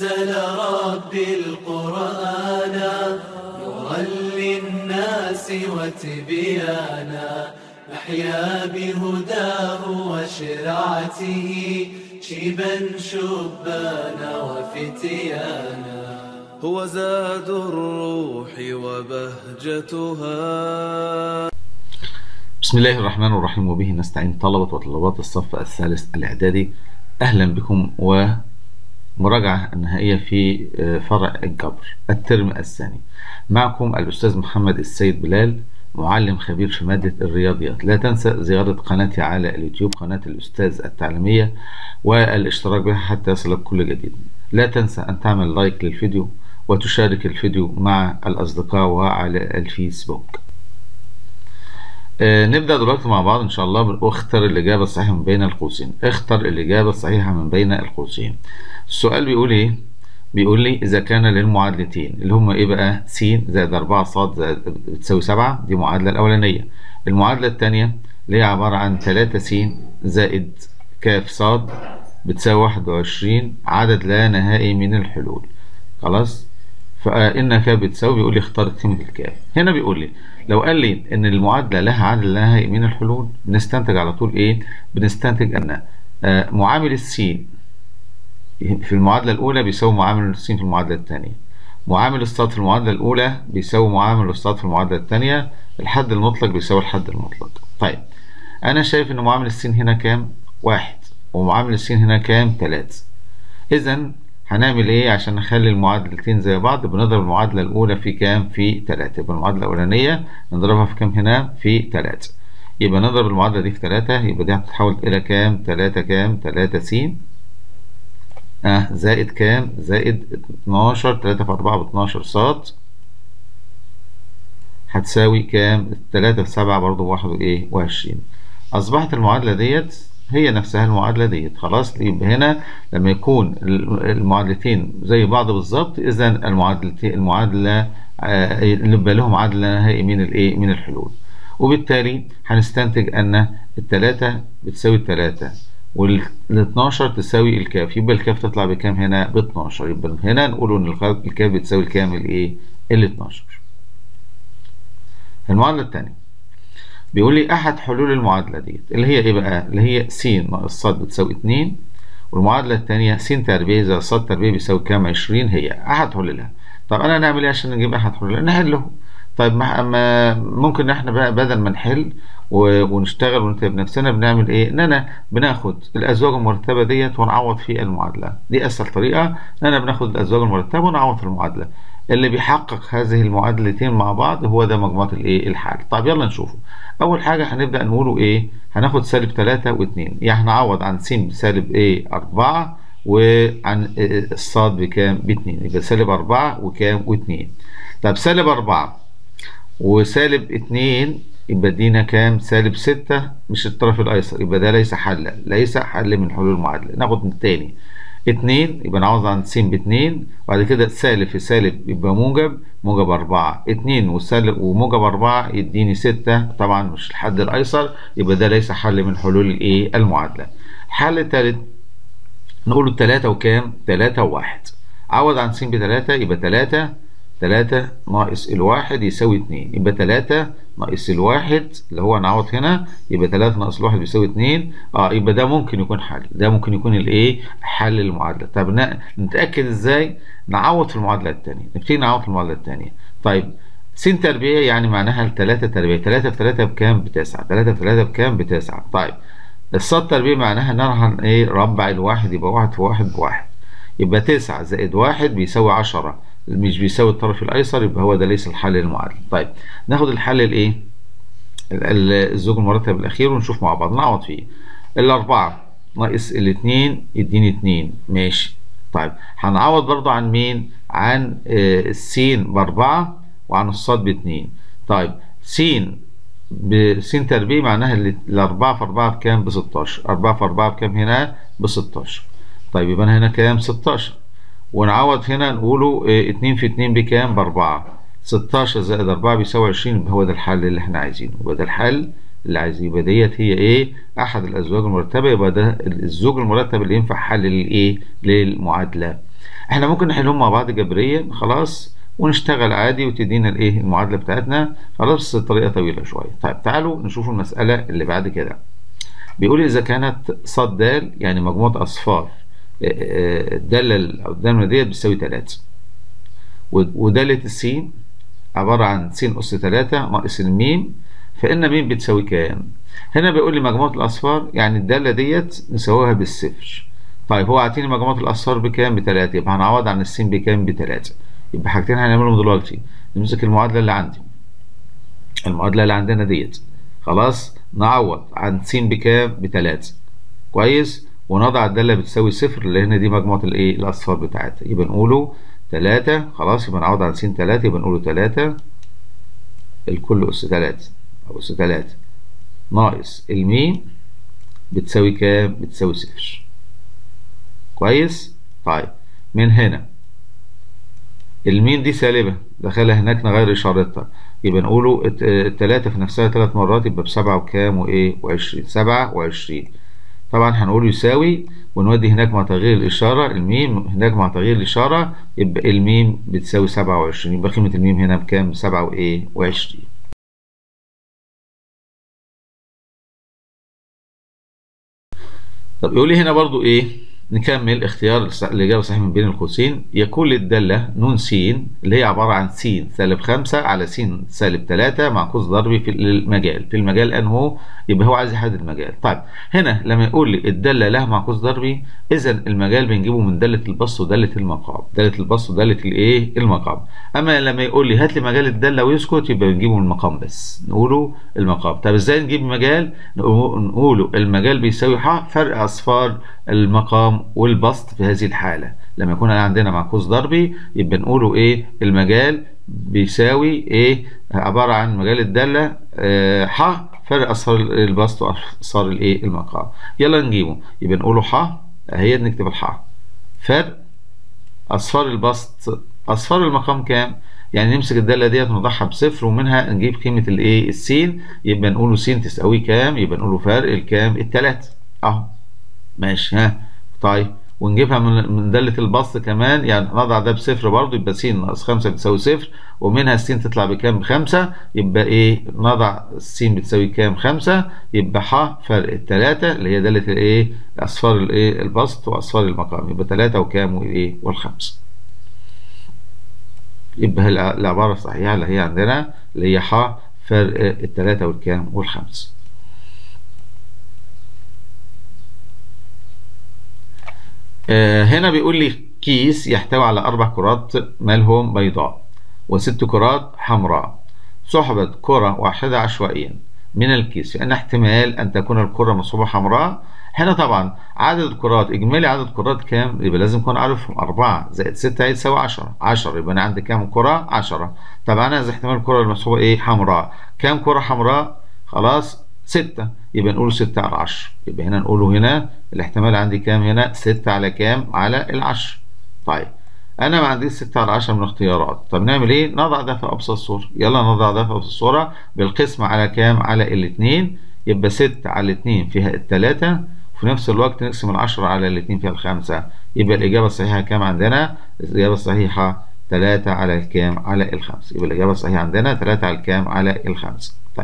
أنزل ربي القرآن نورا للناس وتبيانا نحيا بهداه وشرعته شيبا شبانا وفتيانا هو زاد الروح وبهجتها بسم الله الرحمن الرحيم وبه نستعين طلبة وطلبات الصف الثالث الإعدادي أهلا بكم ومراجعة النهائية في فرع الجبر الترم الثاني معكم الأستاذ محمد السيد بلال معلم خبير في مادة الرياضيات لا تنسى زيارة قناتي على اليوتيوب قناة الأستاذ التعليمية والاشتراك بها حتى يصلك كل جديد لا تنسى أن تعمل لايك للفيديو وتشارك الفيديو مع الأصدقاء وعلى الفيسبوك آه نبدأ دلوقتي مع بعض إن شاء الله واختر الإجابة الصحيحة من بين القوسين اختر الإجابة الصحيحة من بين القوسين السؤال بيقول إيه بيقول لي إذا كان للمعادلتين اللي هما إيه بقى س زائد 4 ص زائد بتساوي 7 دي المعادلة الأولانية المعادلة الثانية اللي هي عبارة عن 3 س زائد ك ص بتساوي 21 عدد لا نهائي من الحلول خلاص فإن ك بتساوي بيقول لي اختار قيمة الكاف هنا بيقول لي لو قال لي إن المعادلة لها عدد لا نهائي من الحلول بنستنتج على طول إيه بنستنتج أن آه معامل السين في المعادلة الأولى بيساوي معامل السين في المعادلة الثانية معامل الصاد في المعادلة الأولى بيساوي معامل الصاد في المعادلة الثانية الحد المطلق بيساوي الحد المطلق طيب أنا شايف إن معامل السين هنا كام؟ واحد ومعامل السين هنا كام؟ تلاتة إذا هنعمل إيه عشان نخلي المعادلتين زي بعض بنضرب المعادلة الأولى في كام؟ في تلاتة يبقى المعادلة الأولانية نضربها في كام هنا؟ في تلاتة يبقى نضرب المعادلة دي في تلاتة يبقى دي هتتحول إلى كام؟ تلاتة كام؟ تلاتة س اه زائد كام زائد 12 3 في 4 ب 12 ص هتساوي كام 3 في 7 برضه بواحد وايه وعشرين اصبحت المعادله ديت هي نفسها المعادله ديت خلاص يبقى هنا لما يكون المعادلتين زي بعض بالظبط اذا المعادلتين المعادله آه يبقى لهم عدد نهائي من الايه من الحلول وبالتالي هنستنتج ان الثلاثه بتساوي الثلاثه وال 12 تساوي الكاف يبقى الكاف تطلع بكام هنا ب 12 يبقى هنا نقول ان الكاف بتساوي الكام الايه ال 12 المعادله الثانيه بيقول لي احد حلول المعادله ديت اللي هي ايه بقى اللي هي س ناقص ص بتساوي 2 والمعادله الثانيه س تربيع زائد ص تربيع بيساوي كام 20 هي احد حلولها طب انا نعمل ايه عشان نجيب احد حلولها نحله طيب ما ممكن احنا بقى بدل ما نحل ونشتغل ونتعب نفسنا بنعمل ايه ان انا بناخد الازواج المرتبه ديت ونعوض في المعادله دي اسهل طريقه ان انا بناخد الازواج المرتبه ونعوض في المعادله اللي بيحقق هذه المعادلتين مع بعض هو ده مجموعه الايه الحل طيب يلا نشوفه اول حاجه هنبدا نقوله ايه هناخد سالب 3 و2 يعني هنعوض عن س بسالب ايه 4 وعن الصاد بكام ب 2 يبقى سالب 4 وكام و2 طب سالب 4 وسالب 2 يبقى ادينا كام سالب 6 مش الطرف الايسر يبقى ده ليس حلا ليس حل من حلول المعادله ناخد من الثاني 2 يبقى نعوض عن س ب 2 وبعد كده سالب في سالب يبقى موجب موجب 4 2 وسالب وموجب 4 يديني 6 طبعا مش الحد الايسر يبقى ده ليس حل من حلول الايه المعادله الحل الثالث نقول 3 وكام 3 و1 عوض عن س ب 3 يبقى 3 3 ناقص الواحد يساوي 2 يبقى 3 ناقص الواحد اللي هو نعوض هنا يبقى 3 ناقص الواحد بيساوي 2 اه يبقى ده ممكن يكون حل ده ممكن يكون الايه حل المعادله طب نتاكد ازاي نعوض في المعادله الثانيه نبتدي نعوض في المعادله الثانيه طيب س تربيع يعني معناها 3 تربيع 3 في 3 بكام ب 9 3 في 3 بكام ب 9 طيب الصاد تربيع معناها ان انا ايه ربع الواحد يبقى 1 في 1 بواحد يبقى 9 زائد 1 بيساوي 10 مش بيساوي الطرف الايسر يبقى هو ده ليس الحل للمعادله طيب ناخد الحل الايه الزوج المرتب الاخير ونشوف مع بعض نعوض فيه الاربعه ناقص الاثنين يديني 2 ماشي طيب هنعوض برضو عن مين عن السين باربعة وعن الصاد باتنين طيب س بس تربيع معناها الاربعة في اربعة بكام بستاشر اربعة في اربعة بكام هنا بستاشر طيب يبقى هنا كام ستاشر ونعوض هنا نقوله اه اتنين في اتنين بكام باربعة ستاشر زائد اربعة بيساوي عشرين يبقى هو ده الحل اللي احنا عايزينه يبقى ده الحل اللي عايزين يبقى ديت هي ايه احد الازواج المرتبه يبقى ده الزوج المرتب اللي ينفع حل للايه للمعادله احنا ممكن نحلهم مع بعض جبريا خلاص ونشتغل عادي وتدينا الايه المعادله بتاعتنا خلاص بس الطريقه طويله شويه طيب تعالوا نشوف المساله اللي بعد كده بيقول اذا كانت صاد د يعني مجموعه اصفار الداله او الداله ديت بتساوي 3 وداله السين عباره عن س اس 3 ناقص الميم فان ميم بتساوي كام هنا بيقول لي مجموعه الاصفار يعني الداله ديت نساويها بالصفر طيب هو عاطيني مجموعه الاصفار بكام بتلاتة يبقى هنعوض عن السين بكام بتلاتة يبقى حاجتين هنعملهم دلوقتي نمسك المعادله اللي عندي المعادله اللي عندنا ديت خلاص نعوض عن س بكام بتلاتة كويس ونضع الداله بتساوي صفر اللي هنا دي مجموعه الايه الاصفار بتاعتها يبقى نقوله تلاتة خلاص يبقى نعوض عن س تلاتة يبقى نقوله تلاتة الكل أس تلاتة أو أس تلاتة ناقص الميم بتساوي كام؟ بتساوي صفر كويس؟ طيب من هنا الميم دي سالبة دخلها هناك نغير إشارتها يبقى نقوله التلاتة في نفسها تلات مرات يبقى بسبعة وكام وإيه؟ وعشرين سبعة وعشرين طبعا هنقول يساوي ونودي هناك مع تغيير الإشارة الميم هناك مع تغيير الإشارة يبقى الميم بتساوي سبعة وعشرين يبقى قيمة الميم هنا بكام؟ سبعة وإيه؟ وعشرين طب يقول لي هنا برضو إيه؟ نكمل اختيار الإجابة الصحيحة من بين القوسين يكون للدالة ن س اللي هي عبارة عن س سالب خمسة على س سالب تلاتة مع قوس ضربي في المجال في المجال أنه يبقى هو عايز يحدد المجال طيب هنا لما يقول لي الدالة لها مع قوس ضربي إذا المجال بنجيبه من دالة البسط ودالة المقام دالة البسط ودالة الإيه المقام أما لما يقول لي هات لي مجال الدالة ويسكت يبقى بنجيبه من المقام بس نقوله المقام طب إزاي نجيب مجال نقوله المجال بيساوي ح فرق أصفار المقام والبسط في هذه الحالة لما يكون عندنا معكوس ضربي يبقى نقوله ايه المجال بيساوي ايه عبارة عن مجال الدالة اه ح فرق اصفار البسط واصفار الايه المقام يلا نجيبه يبقى نقوله ح اهي نكتب الح فرق اصفار البسط اصفار المقام كام يعني نمسك الداله ديت نضعها بصفر ومنها نجيب قيمه الايه السين يبقى نقوله س تساوي كام يبقى نقوله فرق الكام التلاتة اهو ماشي ها طيب ونجيبها من من دالة البسط كمان يعني نضع ده بصفر برضه يبقى س ناقص خمسة بتساوي صفر ومنها الس تطلع بكام بخمسة يبقى ايه نضع الس بتساوي كام خمسة يبقى ح فرق التلاتة اللي هي دالة الايه اصفار الايه البسط واصفار المقام يبقى تلاتة وكام وايه والخمسة يبقى العبارة الصحيحة اللي هي عندنا اللي هي ح فرق التلاتة والكام والخمسة آه هنا بيقول لي كيس يحتوي على أربع كرات مالهم بيضاء وست كرات حمراء سحبت كرة واحدة عشوائيا من الكيس فإن احتمال أن تكون الكرة مصحوبة حمراء هنا طبعا عدد الكرات إجمالي عدد الكرات كام؟ يبقى لازم أكون عارفهم أربعة زائد ستة هيتساوي عشرة عشرة يبقى أنا عندي كام كرة؟ عشرة طب أنا إذا احتمال الكرة المصحوبة إيه؟ حمراء كام كرة حمراء؟ خلاص ستة يبقى نقول ستة على عشرة يبقى هنا نقوله هنا الاحتمال عندي كام هنا ستة على كام على العشر طيب أنا ما عنديش ستة على عشرة من اختيارات طب نعمل إيه نضع ده في أبسط صورة يلا نضع ده في أبسط صورة بالقسمة على كام على الاتنين يبقى ستة على اتنين فيها التلاتة وفي نفس الوقت نقسم العشرة على الاتنين فيها الخمسة يبقى الإجابة الصحيحة كام عندنا الإجابة الصحيحة تلاتة على الكام على الخمسة يبقى الإجابة الصحيحة عندنا تلاتة على الكام على الخمسة طيب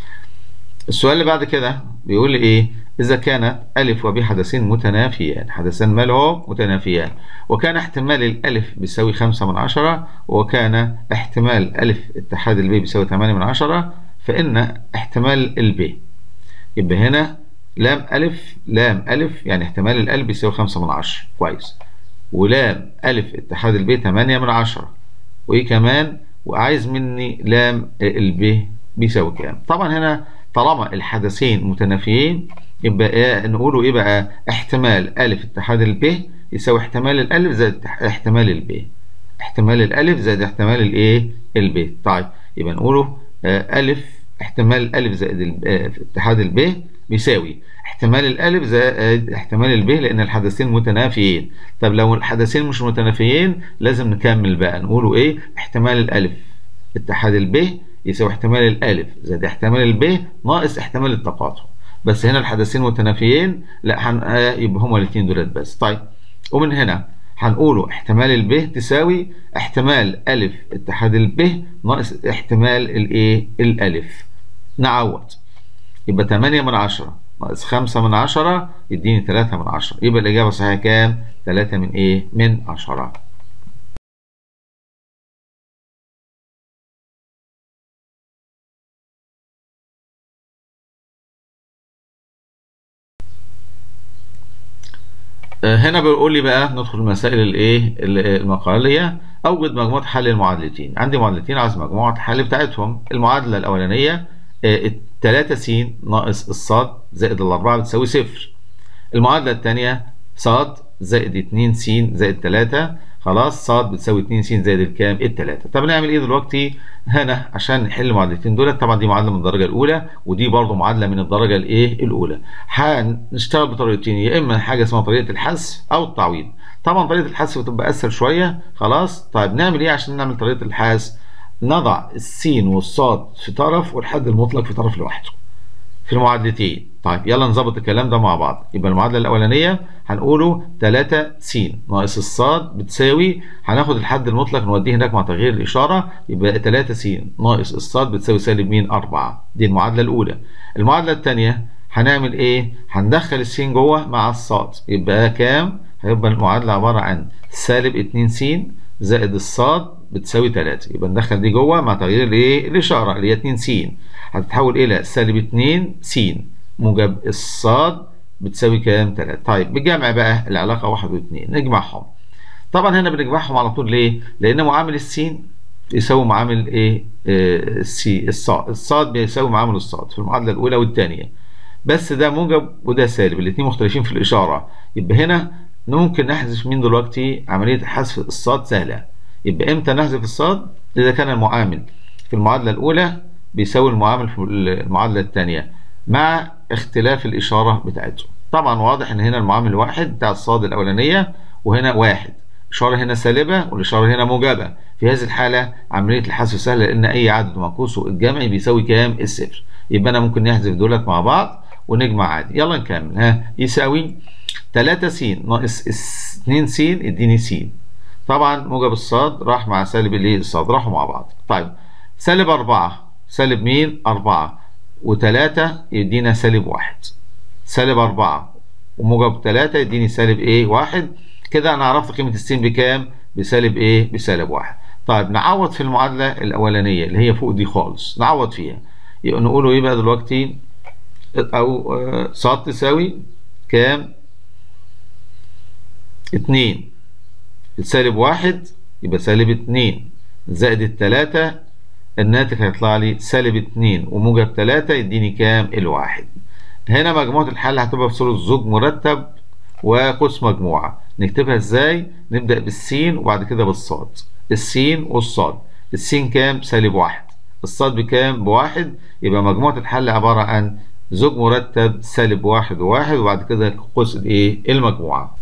السؤال اللي بعد كده بيقول لي ايه اذا كانت الف وب حدثين متنافيان حدثان مالهم متنافيان وكان احتمال الالف بيساوي خمسة من عشرة وكان احتمال الف اتحاد الب بيساوي تمانية من عشرة فان احتمال الب يبقى هنا لام الف لام الف يعني احتمال الالف بيساوي خمسة من عشرة كويس ولام الف اتحاد الب تمانية من عشرة وايه كمان وعايز مني لام الب بيساوي كام طبعا هنا طالما الحدثين متنافيين يبقى إيه نقوله ايه بقى احتمال الف اتحاد الب يساوي احتمال الالف زائد احتمال الب احتمال الالف زائد احتمال الايه الب طيب يبقى نقوله آه الف احتمال الالف زائد اتحاد الب بيساوي احتمال الالف زائد احتمال الب لان الحدثين متنافيين طب لو الحدثين مش متنافيين لازم نكمل بقى نقوله ايه احتمال الالف اتحاد الب يساوي احتمال الالف زائد احتمال الب ناقص احتمال التقاطع بس هنا الحدثين متنافيين لا هن... يبقى هما الاثنين دولت بس طيب ومن هنا هنقوله احتمال الب تساوي احتمال ألف اتحاد الب ناقص احتمال الايه الألف نعوض يبقى 8 من 10 ناقص 5 من 10 يديني 3 من 10 يبقى الإجابة الصحيحة كام؟ 3 من إيه؟ من 10 هنا بيقول لي بقى ندخل المسائل الايه المقاليه اوجد مجموعه حل المعادلتين عندي معادلتين عايز مجموعه الحل بتاعتهم المعادله الاولانيه 3 س ناقص الصاد زائد الأربعة بتساوي صفر المعادلة الثانية صاد زائد 2 س زائد 3 خلاص صاد بتساوي 2 س زائد الكام؟ التلاتة طب نعمل ايه دلوقتي هنا عشان نحل المعادلتين دول طبعا دي معادلة من الدرجة الأولى ودي برضو معادلة من الدرجة الايه؟ الأولى هنشتغل بطريقتين يا إما حاجة اسمها طريقة الحذف أو التعويض طبعا طريقة الحذف بتبقى أسهل شوية خلاص طيب نعمل ايه عشان نعمل طريقة الحذف؟ نضع السين والصاد في طرف والحد المطلق في طرف لوحده في المعادلتين طيب يلا نظبط الكلام ده مع بعض يبقى المعادله الاولانيه هنقوله 3 س ناقص الصاد بتساوي هناخد الحد المطلق نوديه هناك مع تغيير الاشاره يبقى 3 س ناقص الصاد بتساوي سالب مين 4 دي المعادله الاولى المعادله الثانيه هنعمل ايه هندخل السين جوه مع الصاد يبقى كام هيبقى المعادله عباره عن سالب 2 س زائد الصاد بتساوي 3 يبقى ندخل دي جوه مع تغيير الايه الاشاره اللي هي 2 س هتتحول الى سالب 2 س موجب الصاد بتساوي كام 3 طيب بالجمع بقى العلاقه 1 و2 نجمعهم طبعا هنا بنجمعهم على طول ليه لان معامل السين يساوي معامل ايه آه السي الصاد الصاد بيساوي معامل الصاد في المعادله الاولى والثانيه بس ده موجب وده سالب الاثنين مختلفين في الاشاره يبقى هنا ممكن نحذف مين دلوقتي عمليه حذف الصاد سهله يبقى امتى نحذف الصاد اذا كان المعامل في المعادله الاولى بيساوي المعامل في المعادله الثانيه مع اختلاف الاشاره بتاعتهم طبعا واضح ان هنا المعامل واحد بتاع الصاد الاولانيه وهنا واحد الاشاره هنا سالبه والاشاره هنا موجبه في هذه الحاله عمليه الحذف سهله لان اي عدد منقوصه الجمعي بيساوي كام الصفر يبقى انا ممكن نحذف دولت مع بعض ونجمع عادي يلا نكمل ها يساوي 3 س ناقص 2 س اديني س طبعا موجب الصاد راح مع سالب الايه الصاد راحوا مع بعض طيب سالب 4 سالب مين 4 و3 يدينا سالب 1 سالب 4 وموجب 3 يديني سالب ايه 1 كده انا عرفت قيمه السين بكام بسالب ايه بسالب 1 طيب نعوض في المعادله الاولانيه اللي هي فوق دي خالص نعوض فيها يبقى نقوله ايه بقى دلوقتي او صاد تساوي كام 2 سالب واحد يبقى سالب اتنين زائد التلاتة الناتج هيطلع لي سالب اتنين وموجب تلاتة يديني كام الواحد هنا مجموعة الحل هتبقى بصورة زوج مرتب وقوس مجموعة نكتبها ازاي نبدأ بالسين وبعد كده بالصاد السين والصاد السين كام سالب واحد الصاد بكام بواحد يبقى مجموعة الحل عبارة عن زوج مرتب سالب واحد وواحد وبعد كده قوس الايه المجموعة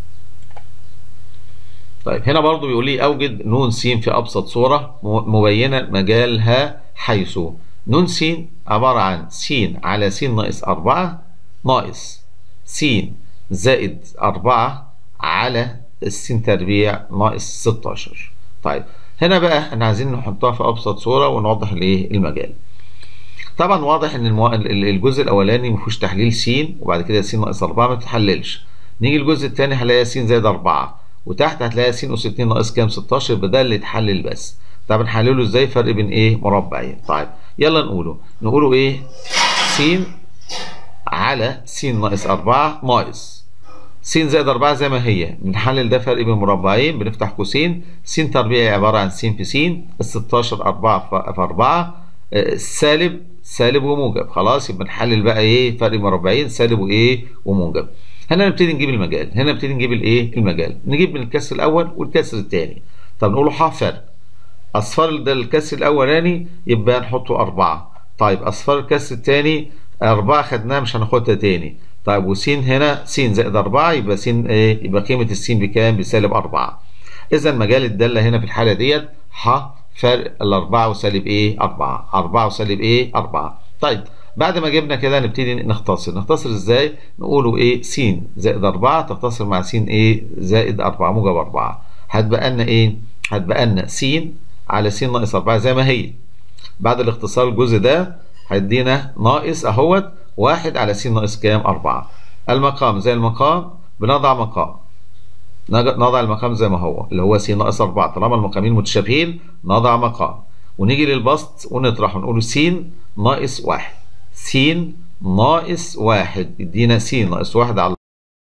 طيب هنا برضو بيقول لي اوجد نون س في ابسط صوره مبينه مجالها حيث نون س عباره عن س على س ناقص 4 ناقص س زائد 4 على الس تربيع ناقص 16 طيب هنا بقى احنا عايزين نحطها في ابسط صوره ونوضح الايه المجال طبعا واضح ان المو... الجزء الاولاني ما فيهوش تحليل س وبعد كده س ناقص 4 ما بتتحللش نيجي الجزء الثاني هنلاقي س زائد 4 وتحت هتلاقي س أس 2 ناقص كام 16 يبقى ده اللي يتحلل بس طب نحلله ازاي فرق بين ايه مربعين طيب يلا نقوله نقوله ايه س على س ناقص 4 ناقص س زائد 4 زي ما هي بنحلل ده فرق بين مربعين بنفتح قوسين س تربيع عباره عن س في س ال 16 4 في 4 سالب سالب وموجب خلاص يبقى نحلل بقى ايه فرق مربعين سالب وايه وموجب هنا نبتدي نجيب المجال هنا نبتدي نجيب الايه المجال نجيب من الكسر الاول والكسر الثاني طب نقول ح فرق اصفار ده الكسر الاولاني يبقى نحطه أربعة طيب اصفار الكسر الثاني أربعة خدناها مش هناخدها تاني طيب وس هنا س زائد أربعة يبقى س ايه يبقى قيمة السين بكام بسالب أربعة إذا مجال الدالة هنا في الحالة ديت ح فرق الأربعة وسالب إيه أربعة أربعة وسالب إيه أربعة طيب بعد ما جبنا كده نبتدي نختصر نختصر ازاي نقوله ايه س زائد 4 تختصر مع س ايه زائد 4 موجب 4 هتبقى لنا ايه هتبقى لنا س على س ناقص 4 زي ما هي بعد الاختصار الجزء ده هيدينا ناقص اهوت واحد على س ناقص كام 4 المقام زي المقام بنضع مقام نضع المقام زي ما هو اللي هو س ناقص 4 طالما المقامين متشابهين نضع مقام ونيجي للبسط ونطرح ونقول س ناقص واحد س ناقص واحد يدينا س ناقص واحد على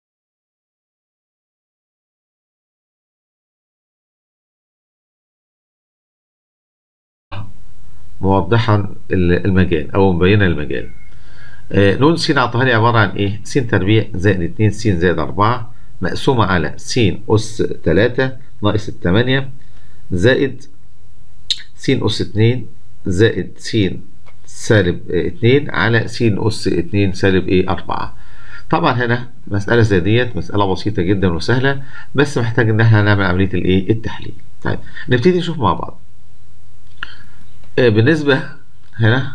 موضحا المجال او مبينا المجال آه نون س اعطاها لي عباره عن ايه س تربيع زائد 2 س زائد 4 مقسومه على س اس 3 ناقص 8 زائد س أس 2 زائد س سالب 2 على س أس 2 سالب إيه 4 طبعا هنا مسألة زي ديت مسألة بسيطة جدا وسهلة بس محتاج إن احنا نعمل عملية الإيه التحليل طيب نبتدي نشوف مع بعض آه بالنسبة هنا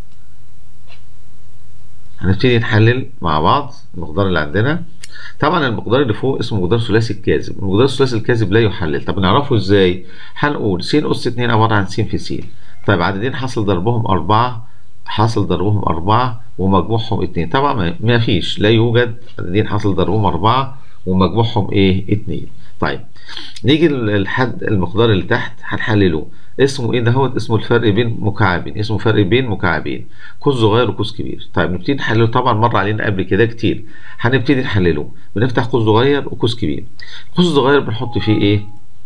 هنبتدي نحلل مع بعض المقدار اللي عندنا طبعا المقدار اللي فوق اسمه مقدار ثلاثي الكاذب المقدار الثلاثي الكاذب لا يحلل طب نعرفه ازاي هنقول س اس 2 عباره عن س في س طيب عددين حاصل ضربهم 4 حاصل ضربهم 4 ومجموعهم 2 طبعا ما فيش لا يوجد عددين حاصل ضربهم 4 ومجموعهم ايه 2 طيب نيجي للحد المقدار اللي تحت هنحلله اسمه ايه دهوت اسمه الفرق بين مكعبين اسمه فرق بين مكعبين قوس صغير وقوس كبير طيب نبتدي نحلله طبعا مر علينا قبل كده كتير هنبتدي نحلله بنفتح قوس صغير وقوس كبير القوس الصغير بنحط فيه ايه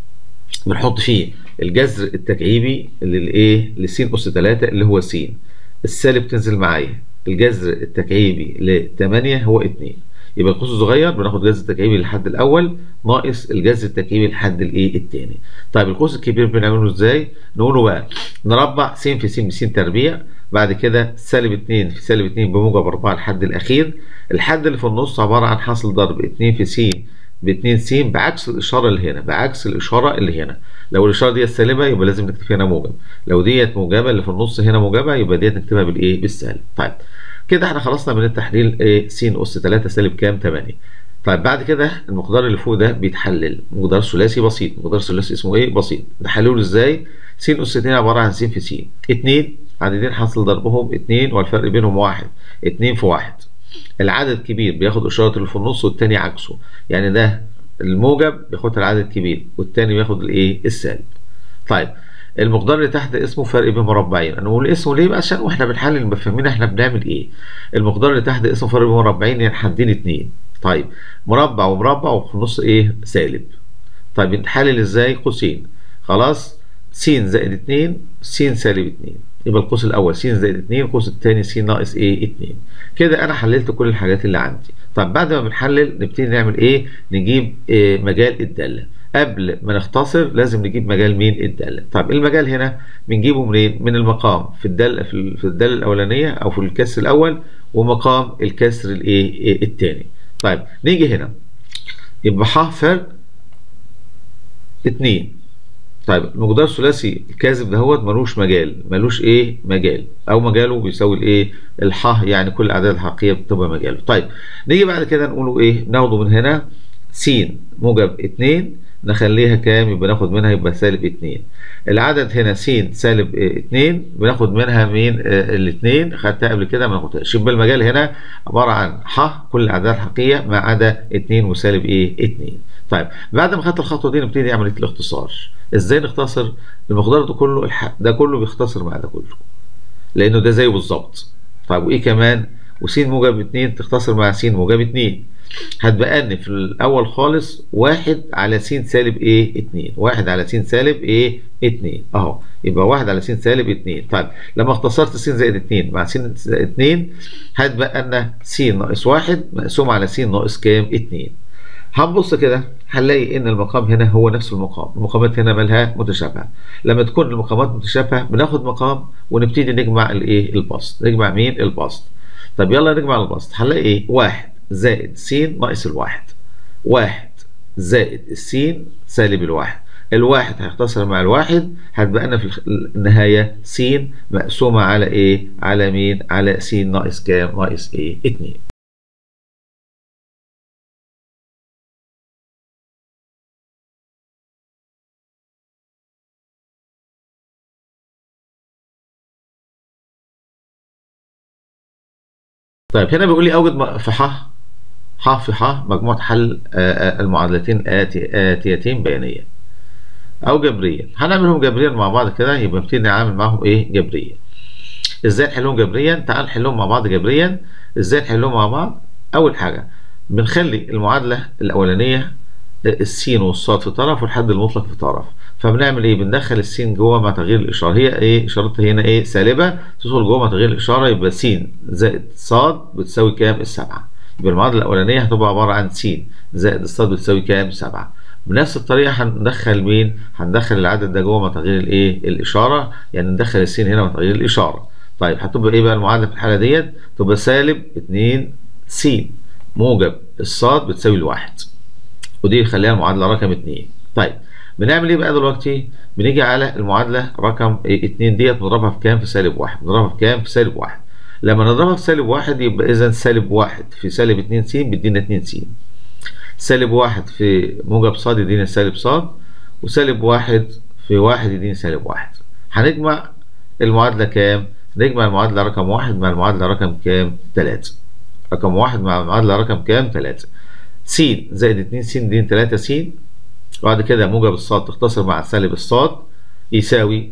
بنحط فيه الجذر التكعيبي للايه لس اس 3 اللي هو س السالب تنزل معايا الجذر التكعيبي ل 8 هو 2 يبقى القوس الصغير بناخد جذر التكعيبي للحد الاول ناقص الجذر التكعيبي للحد الايه الثاني طيب القوس الكبير بنعمله ازاي نقوله بقى نربع س في س بس تربيع بعد كده سالب 2 في سالب 2 بموجب 4 الحد الاخير الحد اللي في النص عباره عن حاصل ضرب 2 في س ب 2 س بعكس الاشاره اللي هنا بعكس الاشاره اللي هنا لو الاشاره ديت سالبه يبقى لازم نكتب هنا موجب لو ديت موجبه اللي في النص هنا موجبه يبقى ديت نكتبها بالايه بالسالب طيب كده احنا خلصنا من التحليل ايه س اس 3 سالب كام 8 طيب بعد كده المقدار اللي فوق ده بيتحلل مقدار ثلاثي بسيط مقدار ثلاثي اسمه ايه بسيط نحلله ازاي س اس 2 عباره عن س في س 2 عددين حاصل ضربهم 2 والفرق بينهم 1 2 في 1 العدد كبير بياخد اشاره اللي في النص والتاني عكسه يعني ده الموجب بياخد العدد كبير والتاني بياخد الايه السالب طيب المقدار اللي تحت اسمه فرق بين مربعين انا بقول اسمه ليه بقى عشان واحنا بنحلل نبقى فاهمين احنا بنعمل ايه المقدار اللي تحت اسمه فرق بين مربعين يعني حدين اتنين طيب مربع ومربع وفي النص ايه سالب طيب نحلل ازاي قوسين خلاص س زائد 2 س سالب 2 يبقى القوس الاول س زائد 2 القوس الثاني س ناقص ايه 2 كده انا حللت كل الحاجات اللي عندي طب بعد ما بنحلل نبتدي نعمل ايه نجيب إيه مجال الداله قبل ما نختصر لازم نجيب مجال مين الداله طب المجال هنا بنجيبه منين من المقام في الداله في الداله الاولانيه او في الكسر الاول ومقام الكسر الايه الثاني طيب نيجي هنا يبقى ح فرق 2 طيب المقدار الثلاثي الكاذب دهوت ملوش مجال ملوش ايه مجال او مجاله بيساوي الايه الح يعني كل الاعداد الحقيقيه بتبقى مجاله طيب نيجي بعد كده نقوله ايه ناخده من هنا س موجب 2 نخليها كام يبقى ناخد منها يبقى سالب 2 العدد هنا س سالب 2 بناخد منها مين الاثنين خدتها قبل كده ما ناخدهاش يبقى المجال هنا عباره عن ح كل الاعداد الحقيقيه ما عدا 2 وسالب ايه 2 طيب بعد ما خدت الخطوه دي نبتدي عمليه الاختصار ازاي نختصر المقدار ده كله ده كله بيختصر مع ده كله لانه ده زيه بالظبط طيب وايه كمان وس موجب 2 تختصر مع س موجب 2 هتبقى ان في الاول خالص واحد على س سالب ايه 2 واحد على س سالب ايه 2 اهو يبقى واحد على س سالب 2 طيب لما اختصرت س زائد 2 مع س زائد 2 هتبقى ان س ناقص 1 مقسوم على س ناقص كام 2 هنبص كده هنلاقي ان المقام هنا هو نفس المقام المقامات هنا مالها متشابهه لما تكون المقامات متشابهه بناخد مقام ونبتدي نجمع الايه البسط نجمع مين البسط طب يلا نجمع البسط هنلاقي ايه واحد زائد س ناقص الواحد واحد زائد السين سالب الواحد الواحد هيختصر مع الواحد هتبقى لنا في الخ- النهاية س مقسومة على ايه على مين على س ناقص كام ناقص ايه 2 طيب هنا بيقول لي اوجد م- في ح ح في ح مجموعة حل آه، آه، المعادلتين آتي آتيتين بيانية أو جبريا هنعملهم جبريا مع بعض كده يبقى نبتدي نعمل معاهم إيه جبريا إزاي نحلهم جبريا تعال نحلهم مع بعض جبريا إزاي نحلهم مع بعض أول حاجة بنخلي المعادلة الأولانية السين والصاد في طرف والحد المطلق في طرف فبنعمل ايه بندخل السين جوه مع تغيير الاشاره هي ايه اشارتها هنا ايه سالبه تدخل جوه مع تغيير الاشاره يبقى س زائد صاد بتساوي كام السبعه يبقى المعادله الاولانيه هتبقى عباره عن س زائد الصاد بتساوي كام سبعه بنفس الطريقه هندخل مين هندخل العدد ده جوه مع تغيير الايه الاشاره يعني ندخل السين هنا مع تغيير الاشاره طيب هتبقى ايه بقى المعادله في الحاله ديت تبقى سالب 2 س موجب الصاد بتساوي الواحد ودي نخليها المعادله رقم 2 طيب بنعمل ايه بقى دلوقتي بنيجي على المعادله رقم 2 ديت نضربها في كام في سالب 1 نضربها في كام في سالب 1 لما نضربها في سالب 1 يبقى اذا سالب 1 في سالب 2 س بيدينا 2 س سالب 1 في موجب ص يدينا سالب ص وسالب 1 في 1 يدينا سالب 1 هنجمع المعادله كام نجمع المعادله رقم 1 مع المعادله رقم كام 3 رقم 1 مع المعادله رقم كام 3 س زائد 2 س دي 3 س وبعد كده موجب الصاد تختصر مع سالب الصاد يساوي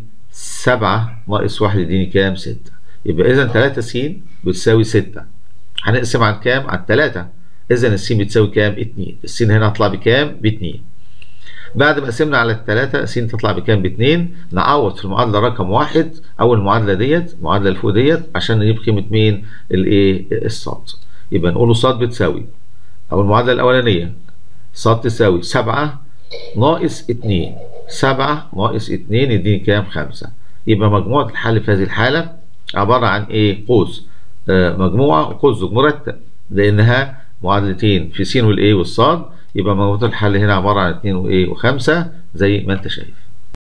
7 ناقص 1 يديني كام 6 يبقى اذا 3 س بتساوي 6 هنقسم على كام على 3 اذا الس بتساوي كام 2 الس هنا هتطلع بكام ب 2 بعد ما قسمنا على الثلاثة س تطلع بكام باتنين نعوض في المعادلة رقم واحد أو المعادلة ديت المعادلة اللي فوق ديت عشان نجيب قيمة مين الإيه الصاد يبقى نقوله صاد بتساوي أو المعادلة الأولانية صاد تساوي سبعة ناقص اتنين سبعة ناقص اتنين يديني كام خمسة يبقى مجموعة الحل في هذه الحالة عبارة عن إيه قوس آه مجموعة وقوس زوج مرتب لأنها معادلتين في س والإيه والصاد يبقى مجموعة الحل هنا عبارة عن اتنين وإيه وخمسة زي ما أنت شايف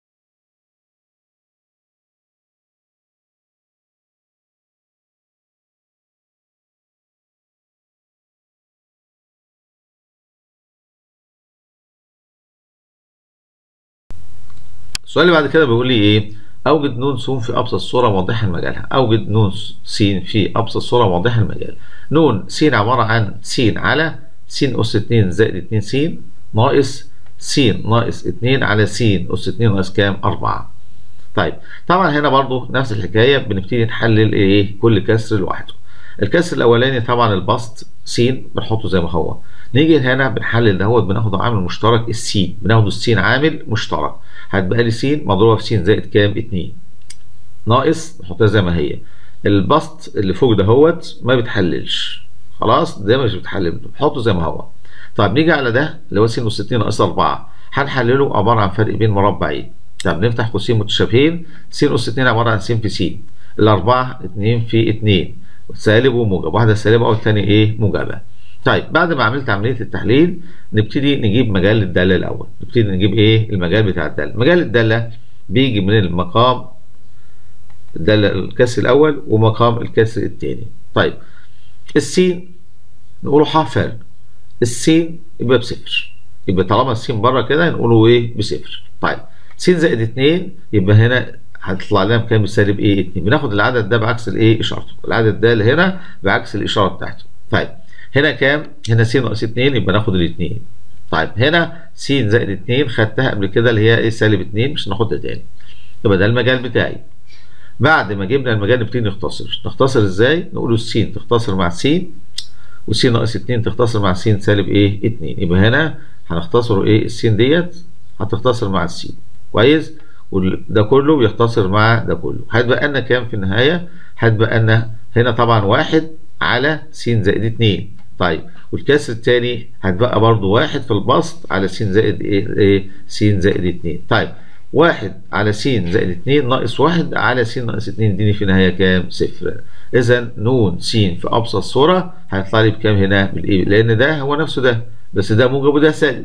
السؤال اللي بعد كده بيقول لي ايه اوجد نون س في ابسط صوره موضحه لمجالها اوجد نون س في ابسط صوره موضحه للمجال نون س عباره عن س على س اس 2 زائد 2 س ناقص س ناقص 2 على س اس 2 ناقص كام 4 طيب طبعا هنا برضو نفس الحكايه بنبتدي نحلل ايه كل كسر لوحده الكسر الاولاني طبعا البسط س بنحطه زي ما هو نيجي هنا بنحلل دهوت بناخد عامل مشترك السين بناخد السين عامل مشترك هتبقى لي س مضروبه في س زائد كام 2 ناقص نحطها زي ما هي البسط اللي فوق دهوت ما بيتحللش خلاص ده مش بيتحلل بحطه زي ما هو طب نيجي على ده اللي هو س اس 2 ناقص 4 هنحلله عباره عن فرق بين مربعين طب نفتح قوسين متشابهين س اس 2 عباره عن س في س الاربعه 2 في 2 سالب وموجب واحده سالبه والثانيه ايه موجبه طيب بعد ما عملت عمليه التحليل نبتدي نجيب مجال الداله الاول نبتدي نجيب ايه المجال بتاع الداله مجال الداله بيجي من المقام الداله الكسر الاول ومقام الكسر الثاني طيب السين نقوله ح فرق السين يبقى بصفر يبقى طالما السين بره كده نقوله ايه بصفر طيب س زائد 2 يبقى هنا هتطلع لنا بكام بسالب ايه 2 بناخد العدد ده بعكس الايه اشارته العدد ده اللي هنا بعكس الاشاره بتاعته طيب هنا كام هنا س ناقص 2 يبقى ناخد الاثنين طيب هنا س زائد 2 خدتها قبل كده اللي هي ايه سالب 2 مش هناخدها تاني يبقى ده المجال بتاعي بعد ما جبنا المجال نبتدي نختصر نختصر ازاي نقول الس تختصر مع س وس ناقص 2 تختصر مع س سالب ايه 2 يبقى هنا هنختصر ايه الس ديت هتختصر مع الس كويس وده كله بيختصر مع ده كله هتبقى لنا كام في النهايه هتبقى لنا هنا طبعا واحد على س زائد 2 طيب والكسر الثاني هتبقى برضو واحد في البسط على س زائد ايه, إيه س زائد 2 طيب واحد على س زائد 2 ناقص واحد على س ناقص 2 يديني في النهايه كام؟ صفر. اذا نون س في ابسط صوره هيطلع لي بكام هنا؟ بالايه؟ لان ده هو نفسه ده بس ده موجب وده سالب.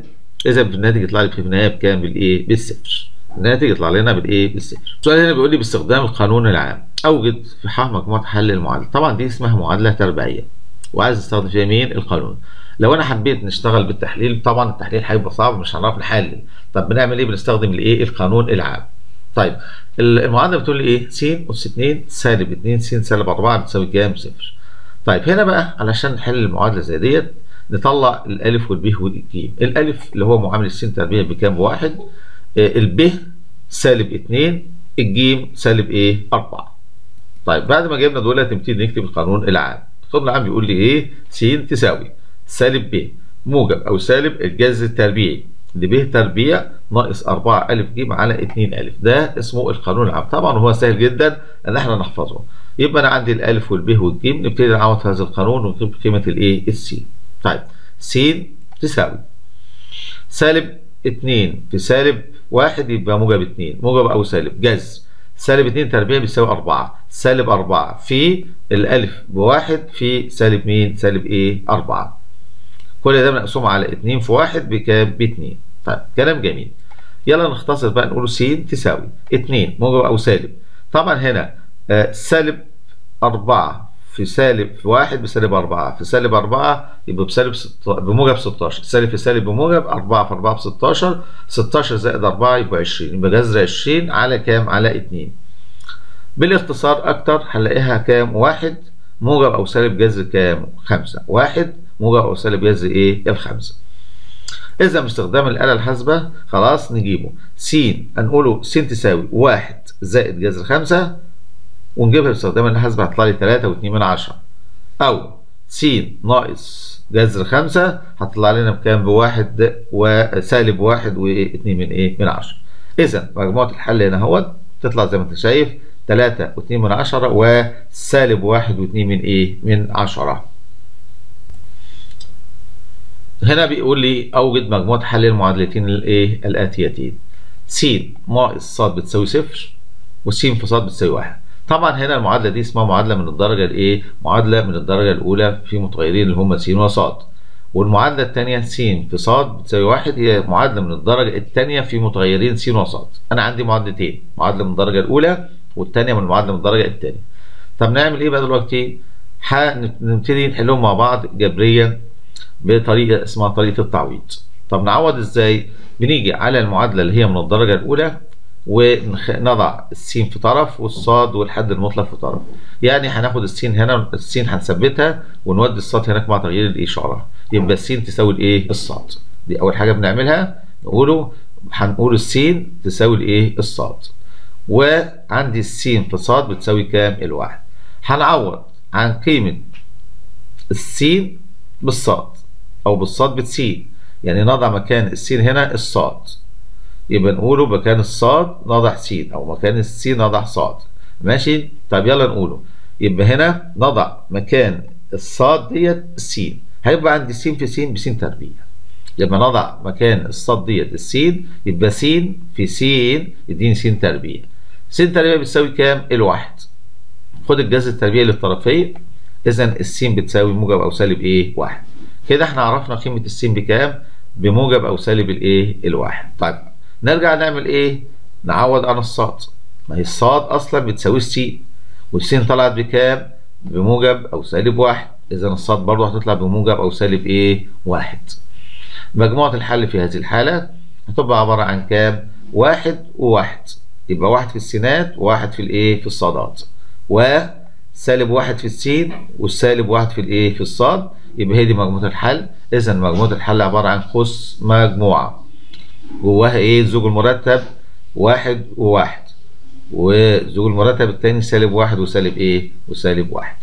اذا الناتج يطلع لي في النهايه بكام بالايه بالصفر الناتج يطلع لنا بالايه بالصفر السؤال هنا بيقول لي باستخدام القانون العام اوجد في ح مجموعه حل المعادله طبعا دي اسمها معادله تربيعيه وعايز استخدم فيها مين القانون لو انا حبيت نشتغل بالتحليل طبعا التحليل هيبقى صعب مش هنعرف نحلل طب بنعمل ايه بنستخدم الايه القانون العام طيب المعادله بتقول لي ايه س اس 2 سالب 2 س سالب 4 بتساوي كام صفر طيب هنا بقى علشان نحل المعادله زي ديت نطلع الالف والب والجيم الالف اللي هو معامل السين تربيع بكام بواحد آه الب سالب 2 الجيم سالب ايه 4 طيب بعد ما جبنا دولت نبتدي نكتب القانون العام القانون العام بيقول لي ايه س تساوي سالب ب موجب او سالب الجذر التربيعي لب تربيع ناقص 4 ألف ج على 2 ألف ده اسمه القانون العام طبعا هو سهل جدا ان احنا نحفظه يبقى انا عندي الالف والب والجيم نبتدي نعوض في هذا القانون ونجيب قيمه الايه السين طيب س تساوي سالب 2 في سالب 1 يبقى موجب 2 موجب او سالب جذر سالب 2 تربيع بيساوي 4 سالب 4 في الالف بواحد في سالب مين سالب ايه 4 كل ده مقسوم على 2 في 1 بكام ب 2 طيب كلام جميل يلا نختصر بقى نقول س تساوي 2 موجب او سالب طبعا هنا آه سالب 4 في سالب في 1 بسالب 4 في سالب 4 يبقى بسالب ست... بموجب 16 سالب في سالب بموجب 4 في 4 ب 16 16 زائد 4 يبقى 20 يبقى جذر 20 على كام على 2 بالاختصار اكتر هنلاقيها كام 1 موجب او سالب جذر كام 5 1 موجب او سالب جذر ايه الخمسه اذا باستخدام الاله الحاسبه خلاص نجيبه س هنقوله س تساوي 1 زائد جذر 5 ونجيبها باستخدام الاله الحاسبه هتطلع لي 3 و2 من 10 او س ناقص جذر 5 هتطلع لنا بكام بواحد وسالب 1 و2 من ايه من 10 اذا مجموعه الحل هنا اهوت تطلع زي ما انت شايف 3 و2 من 10 وسالب 1 و2 من ايه من 10 هنا بيقول لي اوجد مجموعه حل المعادلتين الايه الاتيتين س ناقص ص بتساوي صفر وس في ص بتساوي واحد طبعا هنا المعادله دي اسمها معادله من الدرجه الايه معادله من الدرجه الاولى في متغيرين اللي هم س وص والمعادله الثانيه س في ص بتساوي واحد هي معادله من الدرجه الثانيه في متغيرين س وص انا عندي معادلتين معادله من الدرجه الاولى والثانيه من المعادله من الدرجه الثانيه طب نعمل ايه بقى دلوقتي هنبتدي نحلهم مع بعض جبريا بطريقه اسمها طريقه التعويض طب نعوض ازاي بنيجي على المعادله اللي هي من الدرجه الاولى ونضع السين في طرف والصاد والحد المطلق في طرف يعني هناخد السين هنا السين هنثبتها ونودي الصاد هناك مع تغيير الاشاره يبقى السين تساوي الايه الصاد دي اول حاجه بنعملها نقوله هنقول السين تساوي الايه الصاد وعندي السين في صاد بتساوي كام الواحد هنعوض عن قيمه السين بالصاد او بالصاد بتسين يعني نضع مكان السين هنا الصاد يبقى نقوله مكان الصاد نضع س او مكان السين نضع صاد ماشي طب يلا نقوله يبقى هنا نضع مكان الصاد ديت السين هيبقى عندي س في س بس تربيع يبقى نضع مكان الصاد ديت السين يبقى س في س يديني س تربيع س تربيع بتساوي كام الواحد خد الجذر التربيعي للطرفين اذا السين بتساوي موجب او سالب ايه واحد كده احنا عرفنا قيمه السين بكام بموجب او سالب الايه الواحد طيب نرجع نعمل ايه نعوض عن الصاد ما هي الصاد اصلا بتساوي السين والسين طلعت بكام بموجب او سالب واحد اذا الصاد برضه هتطلع بموجب او سالب ايه واحد مجموعه الحل في هذه الحاله هتبقى عباره عن كام واحد وواحد يبقى واحد في السينات وواحد في الايه في الصادات وسالب واحد في السين والسالب واحد في الايه في الصاد يبقى هي دي مجموعه الحل اذا مجموعه الحل عباره عن قوس مجموعه جواها ايه الزوج المرتب واحد وواحد والزوج المرتب التاني سالب واحد وسالب ايه وسالب واحد